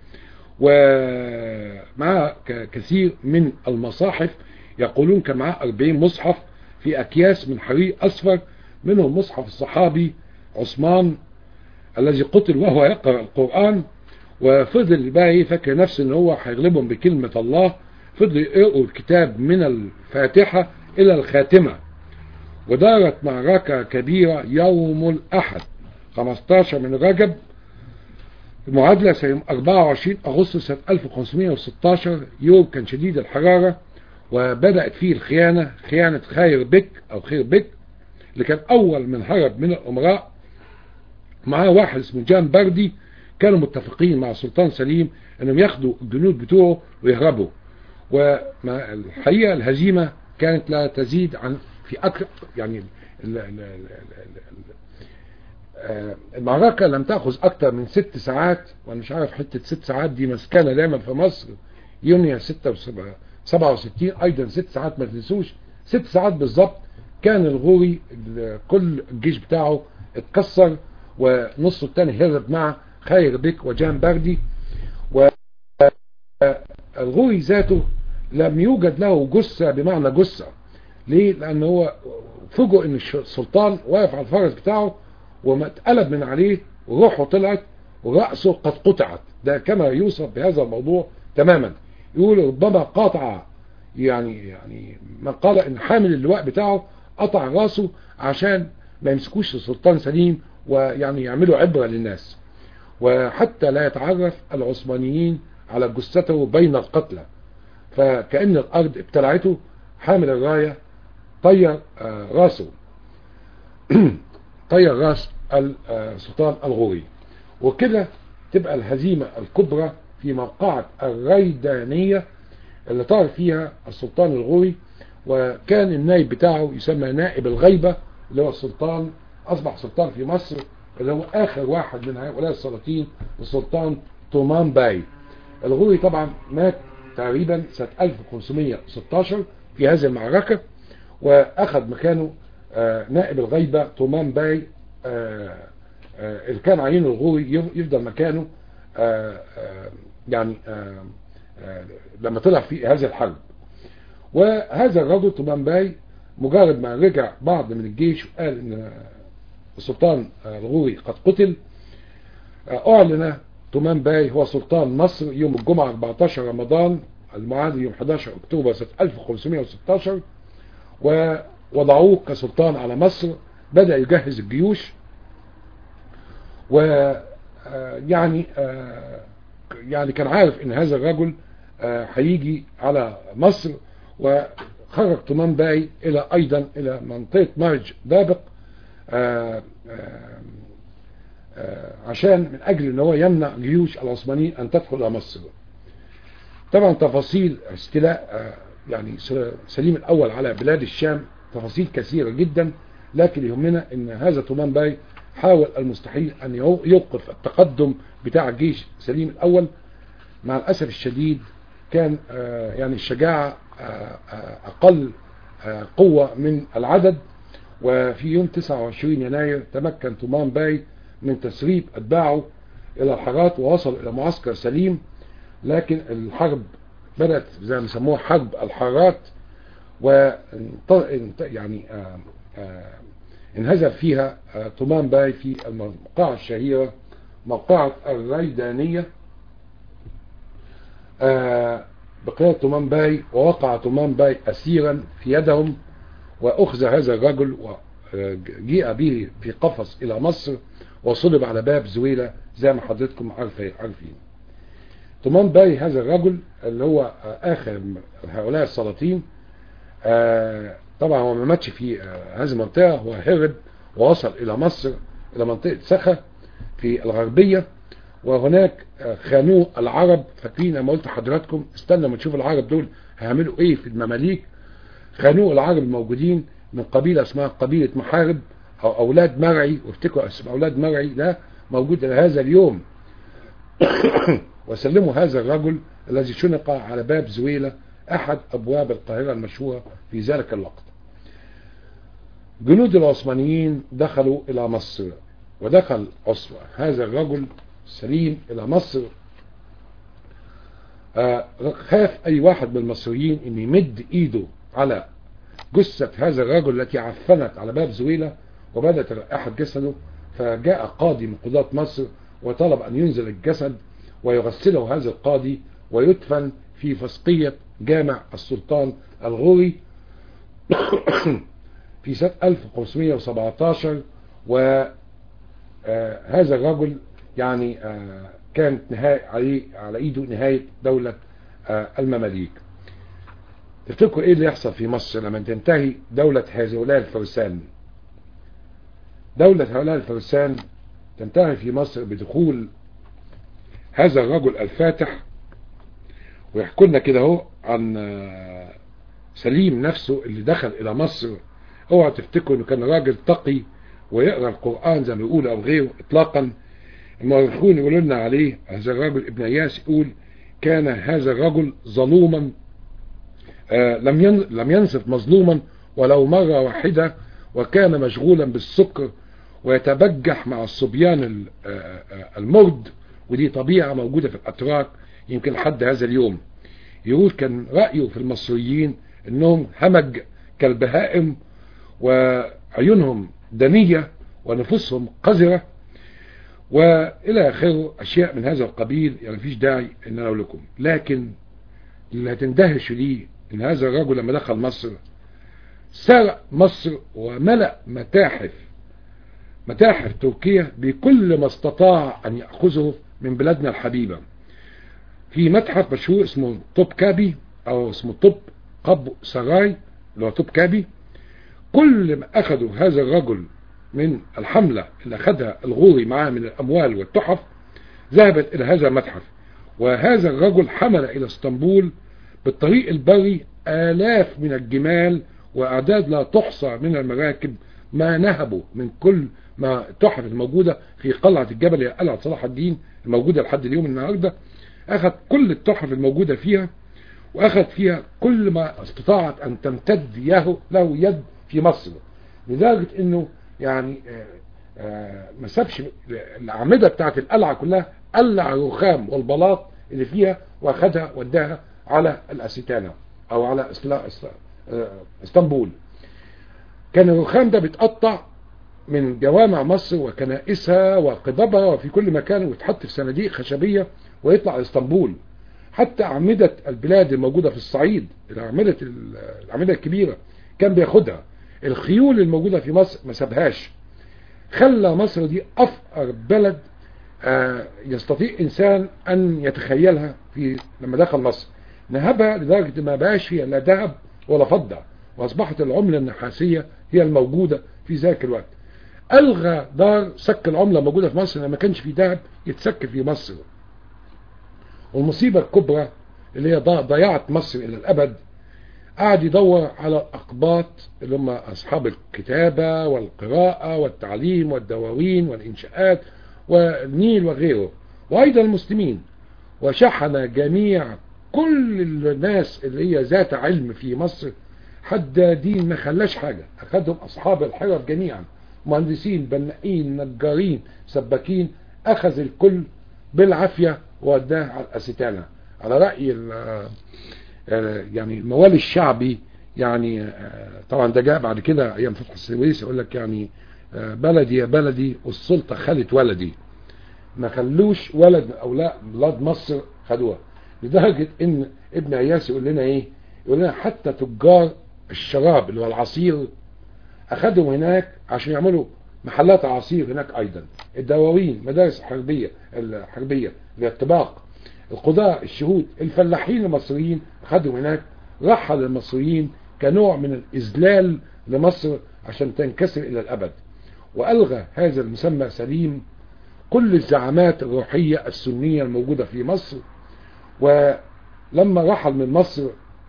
ومعاه كثير من المصاحف يقولون كان معاه 40 مصحف في أكياس من حرير أصفر منهم مصحف الصحابي عثمان الذي قتل وهو يقرأ القرآن وفضل بقى فاكر نفسه ان هو هيغلبهم بكلمة الله فضل يقرأوا الكتاب من الفاتحة إلى الخاتمة ودارت معركة كبيرة يوم الأحد 15 من رجب المعادلة سنة 24 أغسطس سنة 1516 يوم كان شديد الحرارة وبدأت فيه الخيانة خيانة خير بك أو خير بك اللي كان أول من هرب من الأمراء معاه واحد اسمه جان بردي كانوا متفقين مع السلطان سليم أنهم ياخدوا الجنود بتوعه ويهربوا والحقيقة الهزيمة كانت لا تزيد عن في أكثر يعني المعركة لم تأخذ أكثر من ست ساعات وأنا مش عارف حتة ست ساعات دي مسكنة دايما في مصر يونيو 67 أيضا ست ساعات ما تنسوش ست ساعات بالظبط كان الغوري كل الجيش بتاعه اتكسر ونصه الثاني هرب مع خير بك وجان بردي الغوري ذاته لم يوجد له جثة بمعنى جثة ليه لان هو فوجئ ان السلطان واقف على الفرس بتاعه وما اتقلب من عليه وروحه طلعت ورأسه قد قطعت ده كما يوصف بهذا الموضوع تماما يقول ربما قاطع يعني يعني من قال ان حامل اللواء بتاعه قطع راسه عشان ما يمسكوش السلطان سليم ويعني يعملوا عبرة للناس وحتى لا يتعرف العثمانيين على جثته بين القتلى فكأن الأرض ابتلعته حامل الراية طير راسه طير راس السلطان الغوري وكده تبقى الهزيمة الكبرى في موقعة الريدانية اللي طار فيها السلطان الغوري وكان النائب بتاعه يسمى نائب الغيبة اللي هو السلطان أصبح سلطان في مصر اللي هو آخر واحد من هؤلاء السلاطين السلطان تومان باي الغوري طبعا مات تقريبا سنة 1516 في هذه المعركة وأخذ مكانه نائب الغيبة تومان باي اللي كان عينه الغوري يفضل مكانه يعني لما طلع في هذه الحرب وهذا الرجل تومان باي مجرد ما رجع بعض من الجيش وقال ان السلطان الغوري قد قتل اعلن تومان باي هو سلطان مصر يوم الجمعة 14 رمضان المعادي يوم 11 اكتوبر سنة 1516 ووضعوه كسلطان على مصر بدأ يجهز الجيوش ويعني يعني كان عارف ان هذا الرجل هيجي على مصر وخرج طمان باي الى ايضا الى منطقة مرج دابق عشان من اجل ان هو يمنع جيوش العثمانيين ان تدخل الى مصر طبعا تفاصيل استيلاء يعني سليم الاول على بلاد الشام تفاصيل كثيرة جدا لكن يهمنا ان هذا طمان باي حاول المستحيل ان يوقف التقدم بتاع الجيش سليم الاول مع الاسف الشديد كان يعني الشجاعة اقل قوة من العدد وفي يوم 29 يناير تمكن تومان باي من تسريب اتباعه الى الحارات ووصل الى معسكر سليم لكن الحرب بدأت زي ما يسموها حرب الحارات و يعني آآ آآ انهزم فيها تومان باي في الموقعة الشهيرة موقعة الريدانية بقيادة تومان باي ووقع تومان باي أسيرا في يدهم وأخذ هذا الرجل وجيء به في قفص إلى مصر وصلب على باب زويلة زي ما حضرتكم عارفين تومان باي هذا الرجل اللي هو آخر هؤلاء السلاطين طبعا هو ما ماتش في هذه المنطقة هو هرب ووصل إلى مصر إلى منطقة سخا في الغربية وهناك خانوه العرب فاكرين لما قلت لحضراتكم استنى ما تشوف العرب دول هيعملوا ايه في المماليك خانوه العرب الموجودين من قبيلة اسمها قبيلة محارب او اولاد مرعي وافتكروا اسم اولاد مرعي ده موجود الى هذا اليوم وسلموا هذا الرجل الذي شنق على باب زويلة احد ابواب القاهرة المشهورة في ذلك الوقت جنود العثمانيين دخلوا الى مصر ودخل عصر هذا الرجل سليم الى مصر آه خاف اي واحد من المصريين ان يمد ايده على جثة هذا الرجل التي عفنت على باب زويلة وبدأت رائحة جسده فجاء قاضي من قضاة مصر وطلب ان ينزل الجسد ويغسله هذا القاضي ويدفن في فسقية جامع السلطان الغوري في سنة 1517 وهذا الرجل يعني كانت نهاية عليه على ايده نهاية دولة المماليك تفتكروا ايه اللي يحصل في مصر لما تنتهي دولة هؤلاء الفرسان دولة هؤلاء الفرسان تنتهي في مصر بدخول هذا الرجل الفاتح ويحكوا لنا كده اهو عن سليم نفسه اللي دخل الى مصر اوعى تفتكروا انه كان راجل تقي ويقرا القران زي ما بيقولوا او غيره اطلاقا المؤرخون يقولوا لنا عليه هذا الرجل ابن اياس يقول كان هذا الرجل ظلوما آه لم لم ينصف مظلوما ولو مرة واحدة وكان مشغولا بالسكر ويتبجح مع الصبيان المرد ودي طبيعة موجودة في الأتراك يمكن لحد هذا اليوم يقول كان رأيه في المصريين انهم همج كالبهائم وعيونهم دنية ونفوسهم قذرة والى اخره اشياء من هذا القبيل يعني مفيش داعي ان انا اقول لكم لكن اللي هتندهش ليه ان هذا الرجل لما دخل مصر سرق مصر وملأ متاحف متاحف تركيا بكل ما استطاع ان يأخذه من بلادنا الحبيبة في متحف مشهور اسمه توب كابي او اسمه توب قب سراي اللي هو توب كابي كل ما اخذوا هذا الرجل من الحملة اللي اخذها الغوري معاه من الاموال والتحف ذهبت الى هذا المتحف وهذا الرجل حمل الى اسطنبول بالطريق البري الاف من الجمال واعداد لا تحصى من المراكب ما نهبوا من كل ما التحف الموجودة في قلعة الجبل هي قلعة صلاح الدين الموجودة لحد اليوم النهاردة اخذ كل التحف الموجودة فيها واخذ فيها كل ما استطاعت ان تمتد له يد في مصر لدرجة انه يعني آآ آآ ما سابش الاعمدة بتاعت القلعة كلها قلع الرخام والبلاط اللي فيها واخدها وداها على الاستانة او على اسطنبول كان الرخام ده بيتقطع من جوامع مصر وكنائسها وقضبها وفي كل مكان ويتحط في صناديق خشبية ويطلع لاسطنبول حتى أعمدة البلاد الموجودة في الصعيد الأعمدة الأعمدة الكبيرة كان بياخدها الخيول الموجودة في مصر ما سابهاش خلى مصر دي أفقر بلد يستطيع إنسان أن يتخيلها في لما دخل مصر نهبها لدرجة ما بقاش فيها لا ذهب ولا فضة وأصبحت العملة النحاسية هي الموجودة في ذاك الوقت ألغى دار سك العملة موجودة في مصر لما كانش في ذهب يتسك في مصر والمصيبة الكبرى اللي هي ضيعت مصر إلى الأبد قعد يدور على الأقباط اللي هم أصحاب الكتابة والقراءة والتعليم والدواوين والإنشاءات والنيل وغيره وأيضا المسلمين وشحن جميع كل الناس اللي هي ذات علم في مصر حدادين ما خلاش حاجة أخذهم أصحاب الحرف جميعا مهندسين بنائين نجارين سباكين أخذ الكل بالعافية ووداه على الأستانة على رأي يعني الموالي الشعبي يعني طبعا ده جاء بعد كده أيام فتح السويس يقول لك يعني بلدي يا بلدي والسلطة خلت ولدي ما خلوش ولد من أولاد بلاد مصر خدوها لدرجة ان ابن اياس يقول لنا ايه يقول لنا حتى تجار الشراب اللي هو العصير اخدهم هناك عشان يعملوا محلات عصير هناك ايضا الدواوين مدارس حربية الحربية الطباق القضاء الشهود الفلاحين المصريين اخدهم هناك رحل المصريين كنوع من الاذلال لمصر عشان تنكسر الى الابد والغى هذا المسمى سليم كل الزعامات الروحية السنية الموجودة في مصر ولما رحل من مصر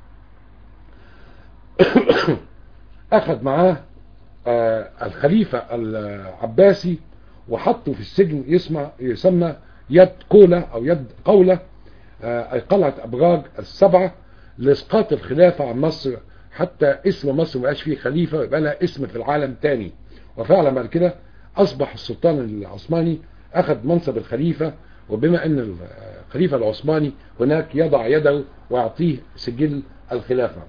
اخذ معاه الخليفة العباسي وحطه في السجن يسمى يسمى يد كولة او يد قولة اي قلعة ابراج السبعة لاسقاط الخلافة عن مصر حتى اسم مصر ما بقاش فيه خليفة يبقى لها اسم في العالم تاني وفعلا بعد كده اصبح السلطان العثماني اخذ منصب الخليفة وبما ان الخليفة العثماني هناك يضع يده ويعطيه سجل الخلافة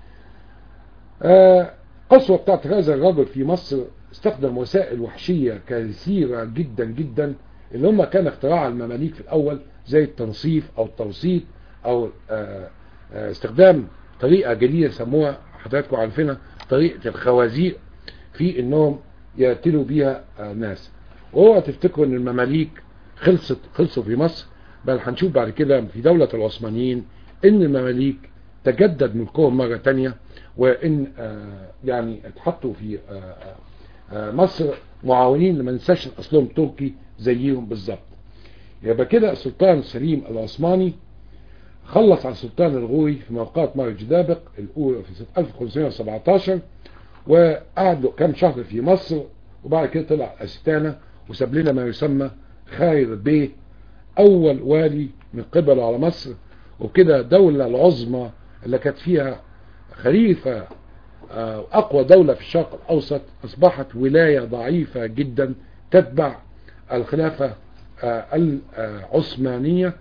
قصوى بتاعت هذا الرجل في مصر استخدم وسائل وحشية كثيرة جدا جدا اللي هم كان اختراع المماليك في الاول زي التنصيف او التوسيط او استخدام طريقة جديدة سموها حضراتكم عارفينها طريقة الخوازيق في انهم يقتلوا بيها ناس وهو تفتكروا ان المماليك خلصت خلصوا في مصر بل هنشوف بعد كده في دولة العثمانيين ان المماليك تجدد ملكهم مرة تانية وان آه يعني اتحطوا في آه آه مصر معاونين لما ننساش اصلهم تركي زيهم بالظبط يبقى كده السلطان سليم العثماني خلص على السلطان الغوري في موقعة مارج دابق الاولى في سنة 1517 وقعد له كام شهر في مصر وبعد كده طلع استانة وساب لنا ما يسمى خير بيه اول والي من قبله على مصر وكده دولة العظمى اللي كانت فيها خليفة اقوى دولة في الشرق الاوسط اصبحت ولاية ضعيفة جدا تتبع الخلافة العثمانية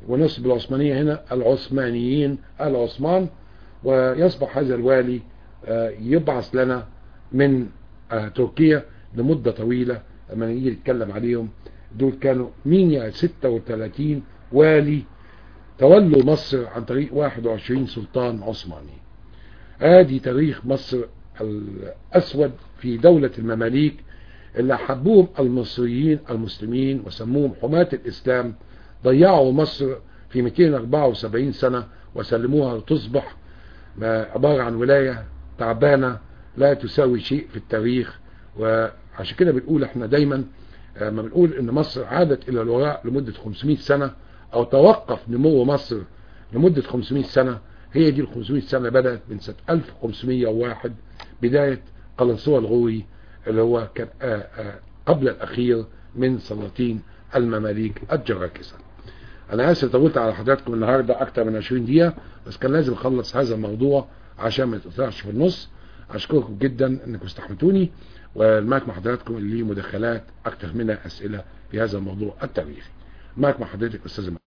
ونصب العثمانية هنا العثمانيين العثمان ويصبح هذا الوالي يبعث لنا من تركيا لمدة طويلة لما نيجي نتكلم عليهم دول كانوا 136 والي تولوا مصر عن طريق 21 سلطان عثماني ادي تاريخ مصر الاسود في دولة المماليك اللي حبوهم المصريين المسلمين وسموهم حماة الاسلام ضيعوا مصر في 274 سنة وسلموها لتصبح عبارة عن ولاية تعبانة لا تساوي شيء في التاريخ وعشان كده بنقول احنا دايما ما بنقول ان مصر عادت الى الوراء لمدة 500 سنة او توقف نمو مصر لمدة 500 سنة هي دي ال 500 سنة بدأت من سنة 1501 بداية قلنسوة الغوري اللي هو كان آآ آآ قبل الأخير من سلاطين المماليك الجراكسة أنا آسف طولت على حضراتكم النهاردة أكتر من 20 دقيقة بس كان لازم أخلص هذا الموضوع عشان ما يتقطعش في النص أشكركم جدا أنكم استحملتوني والماك مع حضراتكم اللي ليه مداخلات أكتر منها أسئلة في هذا الموضوع التاريخي معك مع حضرتك أستاذ